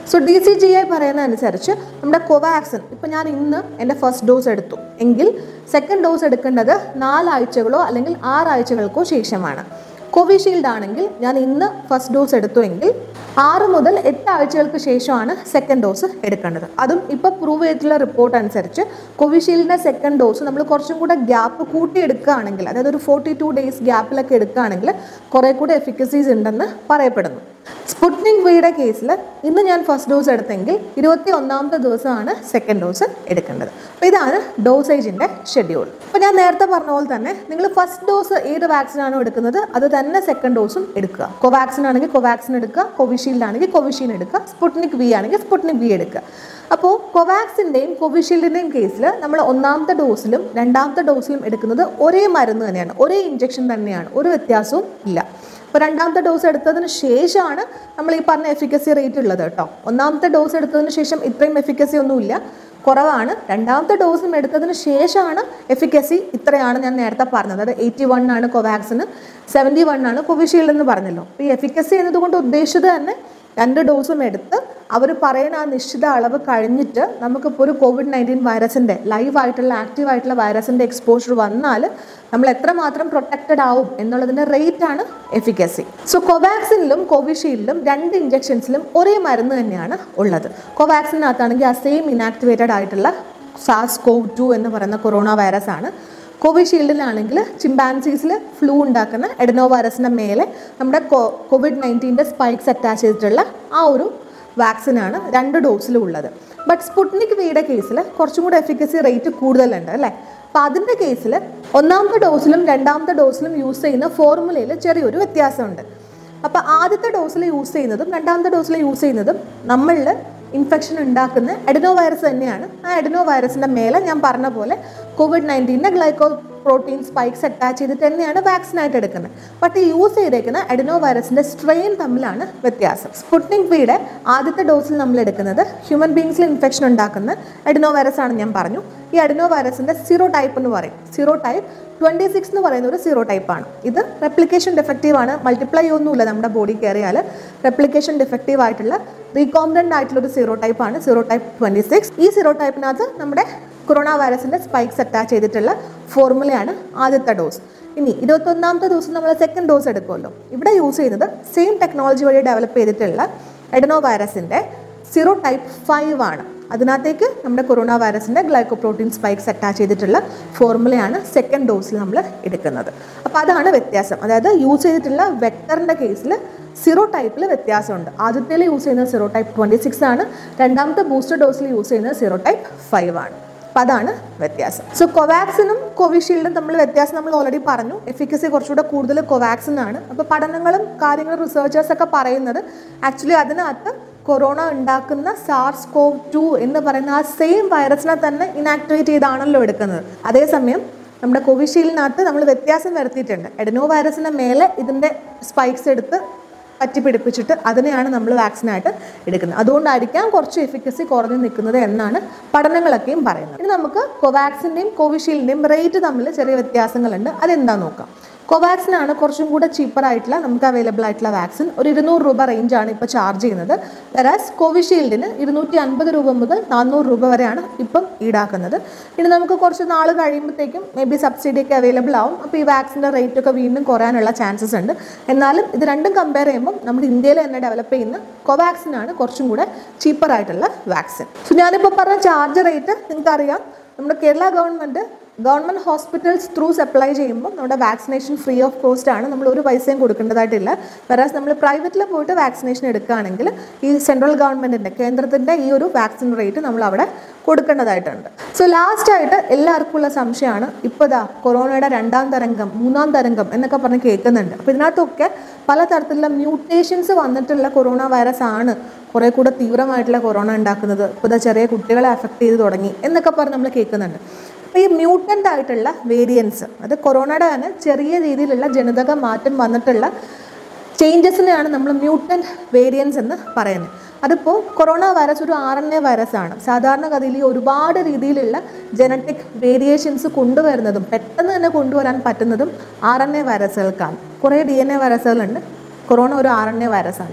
so D C G I പറയുന്ന അനുസരിച്ച് നമ്മുടെ കോവാക്സിൻ ഇപ്പം ഞാൻ ഇന്ന് എൻ്റെ ഫസ്റ്റ് ഡോസ് എടുത്തു എങ്കിൽ സെക്കൻഡ് ഡോസ് എടുക്കേണ്ടത് നാലാഴ്ചകളോ അല്ലെങ്കിൽ ആറാഴ്ചകൾക്കോ ശേഷമാണ് കോവിഷീൽഡ് ആണെങ്കിൽ ഞാൻ ഇന്ന് ഫസ്റ്റ് ഡോസ് എടുത്തു എങ്കിൽ ആറ് മുതൽ എട്ട് ആഴ്ചകൾക്ക് ശേഷമാണ് സെക്കൻഡ് ഡോസ് എടുക്കേണ്ടത് അതും ഇപ്പോൾ പ്രൂവ് ചെയ്തിട്ടുള്ള റിപ്പോർട്ട് അനുസരിച്ച് കോവിഷീൽഡിൻ്റെ സെക്കൻഡ് ഡോസ് നമ്മൾ കുറച്ചും കൂടെ ഗ്യാപ്പ് കൂട്ടിയെടുക്കുകയാണെങ്കിൽ അതായത് ഒരു ഫോർട്ടി ടു ഡേയ്സ് ഗ്യാപ്പിലൊക്കെ എടുക്കുകയാണെങ്കിൽ കുറേ കൂടെ എഫിക്കസീസ് ഉണ്ടെന്ന് പറയപ്പെടുന്നു സ്പുട്നിക് വിയുടെ കേസിൽ ഇന്ന് ഞാൻ ഫസ്റ്റ് ഡോസ് എടുത്തെങ്കിൽ ഇരുപത്തി ഒന്നാമത്തെ ദിവസമാണ് സെക്കൻഡ് ഡോസ് എടുക്കേണ്ടത് അപ്പോൾ ഇതാണ് ഡോസേജിൻ്റെ ഷെഡ്യൂൾ അപ്പോൾ ഞാൻ നേരത്തെ പറഞ്ഞ പോലെ തന്നെ നിങ്ങൾ ഫസ്റ്റ് ഡോസ് ഏത് വാക്സിനാണോ എടുക്കുന്നത് അത് തന്നെ സെക്കൻഡ് ഡോസും എടുക്കുക കോവാക്സിൻ ആണെങ്കിൽ കോവാക്സിൻ എടുക്കുക കോവിഷീൽഡ് ആണെങ്കിൽ കോവിഷീൽഡ് എടുക്കുക സ്പുട്നിക് വി ആണെങ്കിൽ സ്പുട്നിക് വി എടുക്കുക അപ്പോൾ കോവാക്സിൻ്റെയും കോവിഷീൽഡിൻ്റെയും കേസിൽ നമ്മൾ ഒന്നാമത്തെ ഡോസിലും രണ്ടാമത്തെ ഡോസിലും എടുക്കുന്നത് ഒരേ മരുന്ന് തന്നെയാണ് ഒരേ ഇഞ്ചക്ഷൻ തന്നെയാണ് ഒരു വ്യത്യാസവും ഇല്ല ഇപ്പോൾ രണ്ടാമത്തെ ഡോസ് എടുത്തതിന് ശേഷമാണ് നമ്മൾ ഈ പറഞ്ഞ എഫിക്കസി റേറ്റ് ഉള്ളത് കേട്ടോ ഒന്നാമത്തെ ഡോസ് എടുത്തതിന് ശേഷം ഇത്രയും എഫിക്കസി ഒന്നുമില്ല കുറവാണ് രണ്ടാമത്തെ ഡോസും എടുത്തതിന് ശേഷമാണ് എഫിക്കസി ഇത്രയാണ് ഞാൻ നേരത്തെ പറഞ്ഞത് അത് എയ്റ്റി വൺ ആണ് കോവാക്സിന് സെവൻറ്റി വൺ ആണ് കോവിഷീൽഡ് എന്ന് പറഞ്ഞല്ലോ അപ്പോൾ ഈ എഫിക്കസി എന്നതുകൊണ്ട് ഉദ്ദേശിച്ചത് തന്നെ രണ്ട് ഡോസും എടുത്ത് അവർ പറയുന്ന ആ നിശ്ചിത അളവ് കഴിഞ്ഞിട്ട് നമുക്കിപ്പോൾ ഒരു കോവിഡ് നയൻറ്റീൻ വൈറസിൻ്റെ ലൈവ് ആയിട്ടുള്ള ആക്റ്റീവ് ആയിട്ടുള്ള വൈറസിൻ്റെ എക്സ്പോഷർ വന്നാൽ നമ്മൾ എത്രമാത്രം പ്രൊട്ടക്റ്റഡ് ആവും എന്നുള്ളതിൻ്റെ റേറ്റ് ആണ് എഫിക്കസി സോ കോവാക്സിനിലും കോവിഷീൽഡിലും രണ്ട് ഇഞ്ചക്ഷൻസിലും ഒരേ മരുന്ന് തന്നെയാണ് ഉള്ളത് കോവാക്സിനകത്താണെങ്കിൽ ആ സെയിം ഇനാക്ടിവേറ്റഡ് ആയിട്ടുള്ള സാസ് കോവ് ടു എന്ന് പറയുന്ന കൊറോണ വൈറസ് ആണ് കോവിഷീൽഡിലാണെങ്കിൽ ചിമ്പാൻസീസിൽ ഫ്ലൂ ഉണ്ടാക്കുന്ന എഡനോ വൈറസിൻ്റെ മേലെ നമ്മുടെ കോവിഡ് നയൻറ്റീൻ്റെ സ്പൈക്സ് അറ്റാച്ച് ചെയ്തിട്ടുള്ള ആ ഒരു വാക്സിനാണ് രണ്ട് ഡോസിലും ഉള്ളത് ബട്ട് സ്പുട്നിക് വിയുടെ കേസിൽ കുറച്ചും കൂടെ എഫിക്കസി റേറ്റ് കൂടുതലുണ്ട് അല്ലേ അപ്പോൾ അതിൻ്റെ കേസിൽ ഒന്നാമത്തെ ഡോസിലും രണ്ടാമത്തെ ഡോസിലും യൂസ് ചെയ്യുന്ന ഫോർമുലയിൽ ചെറിയൊരു വ്യത്യാസമുണ്ട് അപ്പോൾ ആദ്യത്തെ ഡോസിൽ യൂസ് ചെയ്യുന്നതും രണ്ടാമത്തെ ഡോസിൽ യൂസ് ചെയ്യുന്നതും നമ്മളിൽ ഇൻഫെക്ഷൻ ഉണ്ടാക്കുന്ന എഡനോ വൈറസ് തന്നെയാണ് ആ എഡനോ വൈറസിൻ്റെ മേലെ ഞാൻ പറഞ്ഞ പോലെ കോവിഡ് നയൻറ്റീൻ്റെ ഗ്ലൈക്കോ പ്രോട്ടീൻ സ്പൈക്സ് അറ്റാച്ച് ചെയ്തിട്ട് തന്നെയാണ് വാക്സിനായിട്ട് എടുക്കുന്നത് ബട്ട് ഈ യൂസ് ചെയ്തേക്കുന്ന എഡനോ വൈറസിൻ്റെ സ്ട്രെയിൻ തമ്മിലാണ് വ്യത്യാസം സ്പുട്നിക് വിയുടെ ആദ്യത്തെ ഡോസിൽ നമ്മൾ എടുക്കുന്നത് ഹ്യൂമൻ ബീങ്സിൽ ഇൻഫെക്ഷൻ ഉണ്ടാക്കുന്ന എഡനോ വൈറസ് ആണ് ഞാൻ പറഞ്ഞു ഈ എഡനോ വൈറസിൻ്റെ സീറോ ടൈപ്പ് എന്ന് പറയും സീറോ ടൈപ്പ് ട്വൻറ്റി സിക്സ് എന്ന് പറയുന്ന ഒരു സീറോ ടൈപ്പാണ് ഇത് റെപ്ലിക്കേഷൻ ഡിഫക്റ്റീവ് ആണ് മൾട്ടിപ്ലൈ ഒന്നുമില്ല നമ്മുടെ ബോഡി കയറിയാൽ റെപ്ലിക്കേഷൻ ഡിഫക്റ്റീവ് ആയിട്ടുള്ള റീകോംബിനൻ്റ് ആയിട്ടുള്ള ഒരു സീറോ ടൈപ്പാണ് സീറോ ടൈപ്പ് ട്വൻറ്റി സിക്സ് ഈ സീറോ ടൈപ്പിനകത്ത് നമ്മുടെ കൊറോണ വൈറസിൻ്റെ സ്പൈക്സ് അറ്റാച്ച് ചെയ്തിട്ടുള്ള ഫോർമുലയാണ് ആദ്യത്തെ ഡോസ് ഇനി ഇരുപത്തൊന്നാമത്തെ ദിവസം നമ്മൾ സെക്കൻഡ് ഡോസ് എടുക്കുമല്ലോ ഇവിടെ യൂസ് ചെയ്യുന്നത് സെയിം ടെക്നോളജി വഴി ഡെവലപ്പ് ചെയ്തിട്ടുള്ള എഡനോ വൈറസിൻ്റെ സീറോ ടൈപ്പ് ഫൈവ് ആണ് അതിനകത്തേക്ക് നമ്മുടെ കൊറോണ വൈറസിൻ്റെ ഗ്ലൈക്കോപ്രോട്ടീൻ സ്പൈക്സ് അറ്റാച്ച് ചെയ്തിട്ടുള്ള ഫോർമുലയാണ് സെക്കൻഡ് ഡോസിൽ നമ്മൾ എടുക്കുന്നത് അപ്പോൾ അതാണ് വ്യത്യാസം അതായത് യൂസ് ചെയ്തിട്ടുള്ള വെക്ടറിൻ്റെ കേസിൽ സീറോ ടൈപ്പിൽ വ്യത്യാസമുണ്ട് ആദ്യത്തേൽ യൂസ് ചെയ്യുന്നത് സീറോ ടൈപ്പ് ട്വൻറ്റി സിക്സ് ആണ് രണ്ടാമത്തെ ബൂസ്റ്റർ ഡോസിൽ യൂസ് ചെയ്യുന്നത് സീറോ ടൈപ്പ് ഫൈവ് ആണ് അപ്പോൾ അതാണ് വ്യത്യാസം സോ കൊവാക്സിനും കോവിഷീൽഡും തമ്മിൽ വ്യത്യാസം നമ്മൾ ഓൾറെഡി പറഞ്ഞു എഫിക്കസി കുറച്ചുകൂടെ കൂടുതൽ കൊവാക്സിൻ ആണ് അപ്പോൾ പഠനങ്ങളും കാര്യങ്ങളും റിസർച്ചേഴ്സ് ഒക്കെ പറയുന്നത് ആക്ച്വലി അതിനകത്ത് കൊറോണ ഉണ്ടാക്കുന്ന സാർസ് കോവ് ടു എന്ന് പറയുന്ന ആ സെയിം വൈറസിനെ തന്നെ ഇനാക്ടിവേറ്റ് ചെയ്താണല്ലോ എടുക്കുന്നത് അതേസമയം നമ്മുടെ കോവിഷീൽഡിനകത്ത് നമ്മൾ വ്യത്യാസം വരുത്തിയിട്ടുണ്ട് എഡനോ വൈറസിൻ്റെ മേലെ ഇതിൻ്റെ സ്പൈക്സ് എടുത്ത് പറ്റി പിടിപ്പിച്ചിട്ട് അതിനെയാണ് നമ്മൾ വാക്സിനായിട്ട് എടുക്കുന്നത് അതുകൊണ്ടായിരിക്കാം കുറച്ച് എഫിക്കസി കുറഞ്ഞു നിൽക്കുന്നത് എന്നാണ് പഠനങ്ങളൊക്കെയും പറയുന്നത് ഇനി നമുക്ക് കോവാക്സിൻ്റെയും കോവിഷീൽഡിൻ്റെയും റേറ്റ് തമ്മിൽ ചെറിയ വ്യത്യാസങ്ങളുണ്ട് അതെന്താണെന്ന് നോക്കാം കോവാക്സിൻ ആണ് കുറച്ചും കൂടെ ചീപ്പർ ആയിട്ടുള്ള നമുക്ക് അവൈലബിൾ ആയിട്ടുള്ള വാക്സിൻ ഒരു ഇരുന്നൂറ് രൂപ റേഞ്ചാണ് ഇപ്പോൾ ചാർജ് ചെയ്യുന്നത് വെറാസ് കോവിഷീൽഡിന് ഇരുന്നൂറ്റി അൻപത് രൂപ മുതൽ നാനൂറ് രൂപ വരെയാണ് ഇപ്പം ഈടാക്കുന്നത് ഇനി നമുക്ക് കുറച്ച് നാൾ കഴിയുമ്പോഴത്തേക്കും മേ ബി സബ്സിഡി ഒക്കെ അവൈലബിൾ ആവും അപ്പോൾ ഈ വാക്സിൻ്റെ റേറ്റ് ഒക്കെ വീണ്ടും കുറയാനുള്ള ചാൻസസ് ഉണ്ട് എന്നാലും ഇത് രണ്ടും കമ്പയർ ചെയ്യുമ്പോൾ നമ്മുടെ ഇന്ത്യയിൽ തന്നെ ഡെവലപ്പ് ചെയ്യുന്ന കോവാക്സിൻ ആണ് കുറച്ചും കൂടെ ചീപ്പർ ആയിട്ടുള്ള വാക്സിൻ സോ ഞാനിപ്പോൾ പറഞ്ഞ ചാർജ് റേറ്റ് നിങ്ങൾക്കറിയാം നമ്മുടെ Kerala government government hospitals through supply ചെയ്യുമ്പോൾ നമ്മുടെ വാക്സിനേഷൻ ഫ്രീ ഓഫ് കോസ്റ്റ് ആണ് നമ്മൾ ഒരു പൈസയും കൊടുക്കേണ്ടതായിട്ടില്ല വെറാസ് നമ്മൾ പ്രൈവറ്റിൽ പോയിട്ട് വാക്സിനേഷൻ എടുക്കുകയാണെങ്കിൽ ഈ സെൻട്രൽ ഗവൺമെൻറ്റിൻ്റെ കേന്ദ്രത്തിൻ്റെ ഈ ഒരു വാക്സിൻ റേറ്റ് നമ്മൾ അവിടെ കൊടുക്കേണ്ടതായിട്ടുണ്ട് സോ ലാസ്റ്റ് ആയിട്ട് എല്ലാവർക്കും ഉള്ള സംശയമാണ് ഇപ്പോൾ ഇതാ കൊറോണയുടെ രണ്ടാം തരംഗം മൂന്നാം തരംഗം എന്നൊക്കെ പറഞ്ഞ് കേൾക്കുന്നുണ്ട് അപ്പോൾ ഇതിനകത്തൊക്കെ പലതരത്തിലുള്ള മ്യൂട്ടേഷൻസ് വന്നിട്ടുള്ള കൊറോണ വൈറസ് ആണ് കുറേ കൂടെ തീവ്രമായിട്ടുള്ള കൊറോണ ഉണ്ടാക്കുന്നത് ഇപ്പോൾ ഇതാ ചെറിയ കുട്ടികളെ അഫക്റ്റ് ചെയ്ത് തുടങ്ങി എന്നൊക്കെ പറഞ്ഞ് നമ്മൾ കേൾക്കുന്നുണ്ട് അപ്പോൾ ഈ മ്യൂട്ടൻ്റ് ആയിട്ടുള്ള വേരിയൻസ് അത് കൊറോണയുടെ തന്നെ ചെറിയ രീതിയിലുള്ള ജനിതക മാറ്റം വന്നിട്ടുള്ള ചേഞ്ചസിനെയാണ് നമ്മൾ മ്യൂട്ടൻ്റ് വേരിയൻസ് എന്ന് പറയുന്നത് അതിപ്പോൾ കൊറോണ വൈറസ് ഒരു ആർ എൻ എ വൈറസ് ആണ് സാധാരണഗതിയിൽ ഈ ഒരുപാട് രീതിയിലുള്ള ജനറ്റിക് വേരിയേഷൻസ് കൊണ്ടുവരുന്നതും പെട്ടെന്ന് തന്നെ കൊണ്ടുവരാൻ പറ്റുന്നതും ആർ എൻ എ വൈറസുകൾക്കാണ് കുറേ ഡി എൻ എ വൈറസുകളുണ്ട് കൊറോണ ഒരു ആർ എൻ എ വൈറസാണ്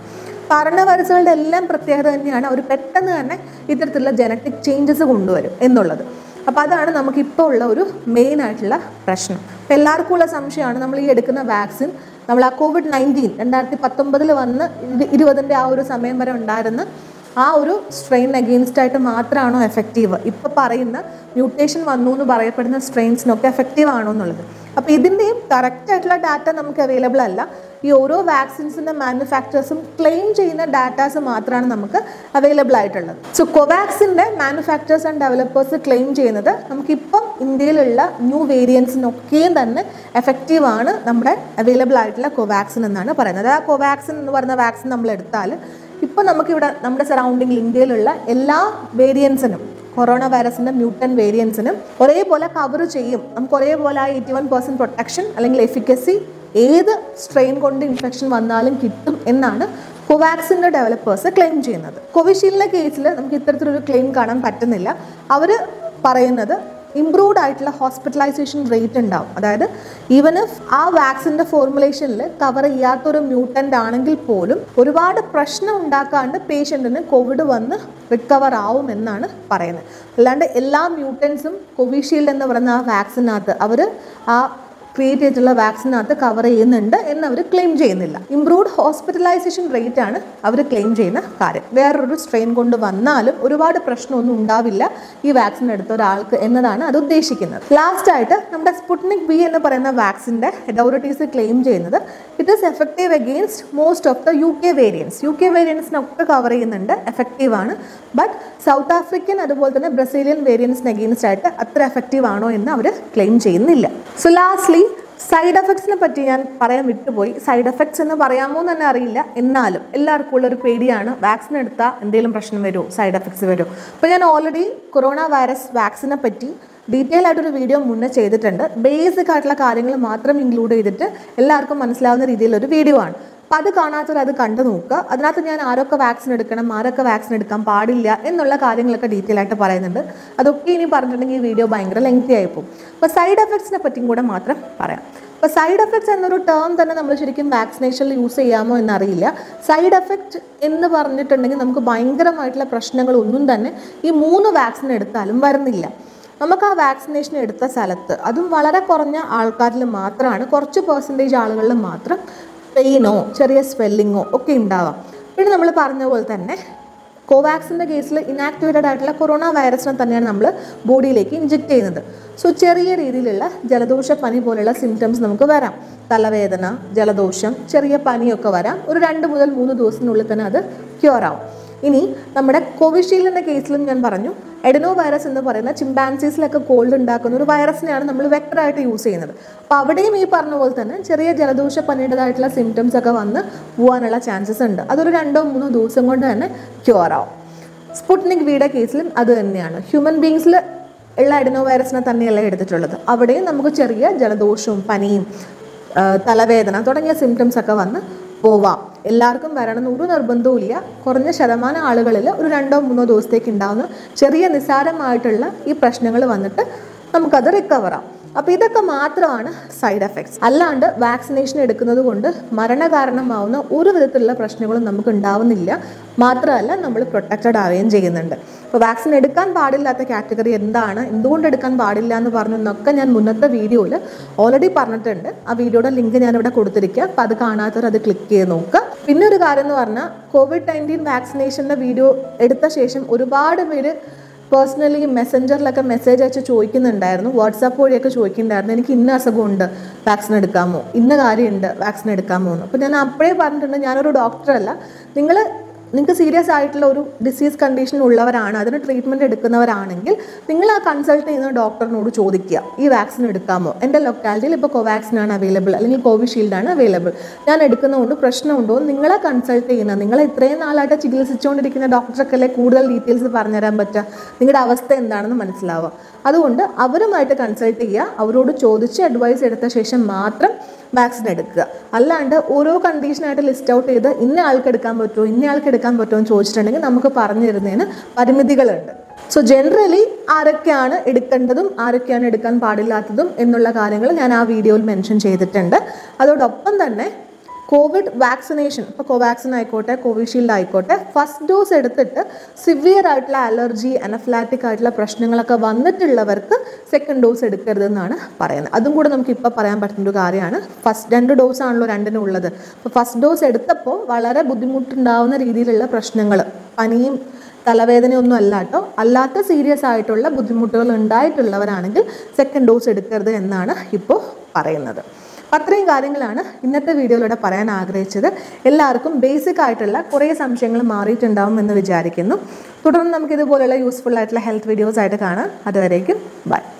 പറഞ്ഞ വൈറസുകളുടെ എല്ലാം പ്രത്യേകത തന്നെയാണ് അവർ പെട്ടെന്ന് തന്നെ ഇത്തരത്തിലുള്ള ജനറ്റിക് ചേഞ്ചസ് കൊണ്ടുവരും എന്നുള്ളത് അപ്പോൾ അതാണ് നമുക്കിപ്പോൾ ഉള്ള ഒരു മെയിൻ ആയിട്ടുള്ള പ്രശ്നം അപ്പോൾ എല്ലാവർക്കും ഉള്ള സംശയമാണ് നമ്മൾ ഈ എടുക്കുന്ന വാക്സിൻ നമ്മൾ ആ കോവിഡ് നയൻറ്റീൻ രണ്ടായിരത്തി പത്തൊമ്പതിൽ വന്ന് ഇരു- ഇരുപതിൻ്റെ ആ ഒരു സമയം വരെ ഉണ്ടായിരുന്ന ആ ഒരു സ്ട്രെയിൻ അഗെയിൻസ്റ്റ് ആയിട്ട് മാത്രമാണോ എഫക്റ്റീവ് ഇപ്പോൾ പറയുന്ന മ്യൂട്ടേഷൻ വന്നു എന്ന് പറയപ്പെടുന്ന സ്ട്രെയിൻസിനൊക്കെ എഫക്റ്റീവ് ആണോ എന്നുള്ളത് അപ്പോൾ ഇതിൻ്റെയും കറക്റ്റ് ആയിട്ടുള്ള ഡാറ്റ നമുക്ക് അവൈലബിൾ അല്ല ഈ ഓരോ വാക്സിൻസിൻ്റെ മാനുഫാക്ചേഴ്സും ക്ലെയിം ചെയ്യുന്ന ഡാറ്റാസ് മാത്രമാണ് നമുക്ക് അവൈലബിൾ ആയിട്ടുള്ളത് സോ കൊവാക്സിൻ്റെ മാനുഫാക്ചേഴ്സ് ആൻഡ് ഡെവലപ്പേഴ്സ് ക്ലെയിം ചെയ്യുന്നത് നമുക്കിപ്പം ഇന്ത്യയിലുള്ള ന്യൂ വേരിയൻസിനൊക്കെയും തന്നെ എഫക്റ്റീവ് ആണ് നമ്മുടെ അവൈലബിൾ ആയിട്ടുള്ള കൊവാക്സിൻ എന്നാണ് പറയുന്നത് ആ കൊവാക്സിൻ എന്ന് പറയുന്ന വാക്സിൻ നമ്മൾ എടുത്താൽ ഇപ്പോൾ നമുക്കിവിടെ നമ്മുടെ സറൗണ്ടിങ്ങിൽ ഇന്ത്യയിലുള്ള എല്ലാ വേരിയൻസിനും കൊറോണ വൈറസിൻ്റെ മ്യൂട്ടൻ വേരിയൻസിനും ഒരേപോലെ കവർ ചെയ്യും നമുക്ക് ഒരേപോലെ ആ എയ്റ്റി വൺ പെർസെൻറ്റ് പ്രൊട്ടക്ഷൻ അല്ലെങ്കിൽ എഫിക്കസി ഏത് സ്ട്രെയിൻ കൊണ്ട് ഇൻഫെക്ഷൻ വന്നാലും കിട്ടും എന്നാണ് കോവാക്സിൻ്റെ ഡെവലപ്പേഴ്സ് ക്ലെയിം ചെയ്യുന്നത് കോവിഷീൽഡിൻ്റെ കേസിൽ നമുക്ക് ഇത്തരത്തിലൊരു ക്ലെയിം കാണാൻ പറ്റുന്നില്ല അവർ പറയുന്നത് ഇംപ്രൂവ്ഡ് ആയിട്ടുള്ള ഹോസ്പിറ്റലൈസേഷൻ റേറ്റ് ഉണ്ടാവും അതായത് ഈവൻ ഇഫ് ആ വാക്സിൻ്റെ ഫോർമുലേഷനിൽ കവർ ചെയ്യാത്തൊരു മ്യൂട്ടൻ്റ് ആണെങ്കിൽ പോലും ഒരുപാട് പ്രശ്നം ഉണ്ടാക്കാണ്ട് പേഷ്യൻറ്റിന് കോവിഡ് വന്ന് റിക്കവർ ആവും എന്നാണ് പറയുന്നത് അല്ലാണ്ട് എല്ലാ മ്യൂട്ടൻസും കോവിഷീൽഡ് എന്ന് പറയുന്ന ആ വാക്സിനകത്ത് അവർ ആ ക്രിയേറ്റ് ചെയ്തിട്ടുള്ള വാക്സിനകത്ത് കവർ ചെയ്യുന്നുണ്ട് എന്ന് അവർ ക്ലെയിം ചെയ്യുന്നില്ല ഇംപ്രൂവ്ഡ് ഹോസ്പിറ്റലൈസേഷൻ റേറ്റ് ആണ് അവർ ക്ലെയിം ചെയ്യുന്ന കാര്യം വേറൊരു സ്ട്രെയിൻ കൊണ്ട് വന്നാലും ഒരുപാട് പ്രശ്നമൊന്നും ഉണ്ടാവില്ല ഈ വാക്സിൻ എടുത്ത ഒരാൾക്ക് എന്നതാണ് അത് ഉദ്ദേശിക്കുന്നത് ലാസ്റ്റ് ആയിട്ട് നമ്മുടെ സ്പുട്നിക് ബി എന്ന് പറയുന്ന വാക്സിൻ്റെ അതോറിറ്റീസ് ക്ലെയിം ചെയ്യുന്നത് it is effective against most of the U K variants U K വേരിയൻസിനൊക്കെ കവർ ചെയ്യുന്നുണ്ട് എഫക്റ്റീവ് ആണ് ബട്ട് സൗത്ത് ആഫ്രിക്കൻ അതുപോലെ തന്നെ ബ്രസീലിയൻ വേരിയൻസിന് അഗെയിൻസ്റ്റ് ആയിട്ട് അത്ര എഫക്റ്റീവ് ആണോ എന്ന് അവർ ക്ലെയിം ചെയ്യുന്നില്ല സോ ലാസ്റ്റ്ലി സൈഡ് എഫക്ട്സിനെ പറ്റി ഞാൻ പറയാൻ വിട്ടുപോയി സൈഡ് എഫക്ട്സ് എന്ന് പറയാമോ എന്ന് തന്നെ അറിയില്ല എന്നാലും എല്ലാവർക്കും ഉള്ളൊരു പേടിയാണ് വാക്സിൻ എടുത്താൽ എന്തെങ്കിലും പ്രശ്നം വരുമോ സൈഡ് എഫക്ട്സ് വരുമോ അപ്പോൾ ഞാൻ ഓൾറെഡി കൊറോണ വൈറസ് വാക്സിനെ പറ്റി ഡീറ്റെയിൽ ആയിട്ടൊരു വീഡിയോ മുന്നേ ചെയ്തിട്ടുണ്ട് ബേസിക് ആയിട്ടുള്ള കാര്യങ്ങൾ മാത്രം ഇൻക്ലൂഡ് ചെയ്തിട്ട് എല്ലാവർക്കും മനസ്സിലാവുന്ന രീതിയിലൊരു വീഡിയോ ആണ് അപ്പോൾ അത് കാണാത്തവർ അത് കണ്ടു നോക്കുക അതിനകത്ത് ഞാൻ ആരൊക്കെ വാക്സിൻ എടുക്കണം ആരൊക്കെ വാക്സിൻ എടുക്കാൻ പാടില്ല എന്നുള്ള കാര്യങ്ങളൊക്കെ ഡീറ്റെയിൽ ആയിട്ട് പറയുന്നുണ്ട് അതൊക്കെ ഇനി പറഞ്ഞിട്ടുണ്ടെങ്കിൽ ഈ വീഡിയോ ഭയങ്കര ലെങ്തി ആയിപ്പോവും അപ്പോൾ സൈഡ് എഫക്ട്സിനെ പറ്റിയും കൂടെ മാത്രം പറയാം അപ്പോൾ സൈഡ് എഫക്ട്സ് എന്നൊരു ടേം തന്നെ നമ്മൾ ശരിക്കും വാക്സിനേഷനിൽ യൂസ് ചെയ്യാമോ എന്നറിയില്ല സൈഡ് എഫക്റ്റ് എന്ന് പറഞ്ഞിട്ടുണ്ടെങ്കിൽ നമുക്ക് ഭയങ്കരമായിട്ടുള്ള പ്രശ്നങ്ങളൊന്നും തന്നെ ഈ മൂന്ന് വാക്സിൻ എടുത്താലും വരുന്നില്ല നമുക്ക് ആ വാക്സിനേഷൻ എടുത്ത സ്ഥലത്ത് അതും വളരെ കുറഞ്ഞ ആൾക്കാരിൽ മാത്രമാണ് കുറച്ച് പെർസെൻറ്റേജ് ആളുകളിൽ മാത്രം പെയിനോ ചെറിയ സ്വെല്ലിങ്ങോ ഒക്കെ ഉണ്ടാവാം പിന്നെ നമ്മൾ പറഞ്ഞ പോലെ തന്നെ കോവാക്സിൻ്റെ കേസിൽ ഇനാക്ടിവേറ്റഡ് ആയിട്ടുള്ള കൊറോണ വൈറസിനെ തന്നെയാണ് നമ്മൾ ബോഡിയിലേക്ക് ഇഞ്ചെക്ട് ചെയ്യുന്നത് സോ ചെറിയ രീതിയിലുള്ള ജലദോഷ പനി പോലെയുള്ള സിംറ്റംസ് നമുക്ക് വരാം തലവേദന ജലദോഷം ചെറിയ പനിയൊക്കെ വരാം ഒരു രണ്ട് മുതൽ മൂന്ന് ദിവസത്തിനുള്ളിൽ തന്നെ അത് ക്യൂർ ആവും ഇനി നമ്മുടെ കോവിഷീൽഡിൻ്റെ കേസിലും ഞാൻ പറഞ്ഞു എഡനോ വൈറസ് എന്ന് പറയുന്ന ചിമ്പാൻസീസിലൊക്കെ കോൾഡ് ഉണ്ടാക്കുന്ന ഒരു വൈറസിനെയാണ് നമ്മൾ വെക്ടറായിട്ട് യൂസ് ചെയ്യുന്നത് അപ്പോൾ അവിടെയും ഈ പറഞ്ഞ പോലെ തന്നെ ചെറിയ ജലദോഷ പനിയുടേതായിട്ടുള്ള സിംറ്റംസ് ഒക്കെ വന്ന് പോകാനുള്ള ചാൻസസ് ഉണ്ട് അതൊരു രണ്ടോ മൂന്നോ ദിവസം കൊണ്ട് തന്നെ ക്യൂർ ആവും സ്പുട്നിക് വിയുടെ കേസിലും അത് തന്നെയാണ് ഹ്യൂമൻ ബീങ്സിൽ ഉള്ള എഡനോ വൈറസിനെ തന്നെയല്ല എടുത്തിട്ടുള്ളത് അവിടെയും നമുക്ക് ചെറിയ ജലദോഷവും പനിയും ആ, തലവേദന തുടങ്ങിയ സിംറ്റംസ് ഒക്കെ വന്ന് പോവാം എല്ലാവർക്കും വരണമെന്ന് ഒരു നിർബന്ധവും ഇല്ല കുറഞ്ഞ ശതമാനം ആളുകളിൽ ഒരു രണ്ടോ മൂന്നോ ദിവസത്തേക്ക് ഉണ്ടാകുന്ന ചെറിയ നിസ്സാരമായിട്ടുള്ള ഈ പ്രശ്നങ്ങൾ വന്നിട്ട് നമുക്കത് റിക്കവർ ആവും അപ്പോൾ ഇതൊക്കെ മാത്രമാണ് സൈഡ് എഫക്ട്സ് അല്ലാണ്ട് വാക്സിനേഷൻ എടുക്കുന്നത് കൊണ്ട് മരണകാരണമാവുന്ന ഒരു വിധത്തിലുള്ള പ്രശ്നങ്ങളും നമുക്ക് ഉണ്ടാവുന്നില്ല മാത്രമല്ല നമ്മൾ പ്രൊട്ടക്റ്റഡ് ആവുകയും ചെയ്യുന്നുണ്ട് അപ്പോൾ വാക്സിൻ എടുക്കാൻ പാടില്ലാത്ത കാറ്റഗറി എന്താണ് എന്തുകൊണ്ട് എടുക്കാൻ പാടില്ല എന്ന് പറഞ്ഞെന്നൊക്കെ ഞാൻ മുന്നത്തെ വീഡിയോയിൽ ഓൾറെഡി പറഞ്ഞിട്ടുണ്ട് ആ വീഡിയോയുടെ ലിങ്ക് ഞാനിവിടെ കൊടുത്തിരിക്കുക അപ്പോൾ അത് കാണാത്തവർ അത് ക്ലിക്ക് ചെയ്ത് നോക്കുക പിന്നെ ഒരു കാര്യം എന്ന് പറഞ്ഞാൽ കോവിഡ് നയൻറ്റീൻ വാക്സിനേഷൻ്റെ വീഡിയോ എടുത്ത ശേഷം ഒരുപാട് പേര് പേഴ്സണലി മെസ്സഞ്ചറിലൊക്കെ മെസ്സേജ് അയച്ച് ചോദിക്കുന്നുണ്ടായിരുന്നു വാട്സാപ്പ് വഴിയൊക്കെ ചോദിക്കുന്നുണ്ടായിരുന്നു എനിക്ക് ഇന്ന അസുഖമുണ്ട് വാക്സിൻ എടുക്കാമോ ഇന്ന കാര്യമുണ്ട് വാക്സിൻ എടുക്കാമോ എന്ന് അപ്പോൾ ഞാൻ അപ്പോഴേ പറഞ്ഞിട്ടുണ്ട് ഞാനൊരു ഡോക്ടറല്ല നിങ്ങൾ നിങ്ങൾക്ക് സീരിയസ് ആയിട്ടുള്ള ഒരു ഡിസീസ് കണ്ടീഷൻ ഉള്ളവരാണ് അതിന് ട്രീറ്റ്മെൻറ്റ് എടുക്കുന്നവരാണെങ്കിൽ നിങ്ങൾ ആ കൺസൾട്ട് ചെയ്യുന്ന ഡോക്ടറിനോട് ചോദിക്കുക ഈ വാക്സിൻ എടുക്കാമോ എൻ്റെ ലൊക്കാലിറ്റിയിൽ ഇപ്പോൾ കോവാക്സിൻ ആണ് അവൈലബിൾ അല്ലെങ്കിൽ കോവിഷീൽഡ് ആണ് അവൈലബിൾ ഞാൻ എടുക്കുന്നതുകൊണ്ട് പ്രശ്നമുണ്ടോ എന്ന് നിങ്ങളെ കൺസൾട്ട് ചെയ്യുന്ന നിങ്ങളെ ഇത്രയും നാളായിട്ട് ചികിത്സിച്ചുകൊണ്ടിരിക്കുന്ന ഡോക്ടർക്കല്ലേ കൂടുതൽ ഡീറ്റെയിൽസ് പറഞ്ഞുതരാൻ പറ്റുക നിങ്ങളുടെ അവസ്ഥ എന്താണെന്ന് മനസ്സിലാവുക അതുകൊണ്ട് അവരുമായിട്ട് കൺസൾട്ട് ചെയ്യുക അവരോട് ചോദിച്ച് അഡ്വൈസ് എടുത്ത ശേഷം മാത്രം വാക്സിൻ എടുക്കുക അല്ലാണ്ട് ഓരോ കണ്ടീഷനായിട്ട് ലിസ്റ്റ് ഔട്ട് ചെയ്ത് ഇന്ന ആൾക്ക് എടുക്കാൻ പറ്റുമോ ഇന്ന ആൾക്ക് എടുക്കാൻ പറ്റുമോ എന്ന് ചോദിച്ചിട്ടുണ്ടെങ്കിൽ നമുക്ക് പറഞ്ഞു തരുന്നതിന് പരിമിതികളുണ്ട് സോ ജനറലി ആരൊക്കെയാണ് എടുക്കേണ്ടതും ആരൊക്കെയാണ് എടുക്കാൻ പാടില്ലാത്തതും എന്നുള്ള കാര്യങ്ങൾ ഞാൻ ആ വീഡിയോയിൽ മെൻഷൻ ചെയ്തിട്ടുണ്ട് അതോടൊപ്പം തന്നെ കോവിഡ് വാക്സിനേഷൻ ഇപ്പോൾ കോവാക്സിൻ ആയിക്കോട്ടെ കോവിഷീൽഡ് ആയിക്കോട്ടെ ഫസ്റ്റ് ഡോസ് എടുത്തിട്ട് സിവിയർ ആയിട്ടുള്ള അലർജി അനഫ്ലാറ്റിക് ആയിട്ടുള്ള പ്രശ്നങ്ങളൊക്കെ വന്നിട്ടുള്ളവർക്ക് സെക്കൻഡ് ഡോസ് എടുക്കരുതെന്നാണ് പറയുന്നത് അതും കൂടെ നമുക്ക് ഇപ്പോൾ പറയാൻ പറ്റുന്ന ഒരു കാര്യമാണ് ഫസ്റ്റ് രണ്ട് ഡോസ് ആണല്ലോ രണ്ടിനും ഉള്ളത് അപ്പോൾ ഫസ്റ്റ് ഡോസ് എടുത്തപ്പോൾ വളരെ ബുദ്ധിമുട്ടുണ്ടാവുന്ന രീതിയിലുള്ള പ്രശ്നങ്ങൾ പനിയും തലവേദനയൊന്നും അല്ല കേട്ടോ അല്ലാത്ത സീരിയസ് ആയിട്ടുള്ള ബുദ്ധിമുട്ടുകൾ ഉണ്ടായിട്ടുള്ളവരാണെങ്കിൽ സെക്കൻഡ് ഡോസ് എടുക്കരുത് എന്നാണ് ഇപ്പോൾ പറയുന്നത് അത്രയും കാര്യങ്ങളാണ് ഇന്നത്തെ വീഡിയോയിലൂടെ പറയാൻ ആഗ്രഹിച്ചത് എല്ലാവർക്കും ബേസിക് ആയിട്ടുള്ള കുറേ സംശയങ്ങൾ മാറിയിട്ടുണ്ടാവും എന്ന് വിചാരിക്കുന്നു തുടർന്ന് നമുക്ക് ഇതുപോലെയുള്ള യൂസ്ഫുൾ ആയിട്ടുള്ള ഹെൽത്ത് വീഡിയോസ് ആയിട്ട് കാണാം അതുവരേക്കും ബൈ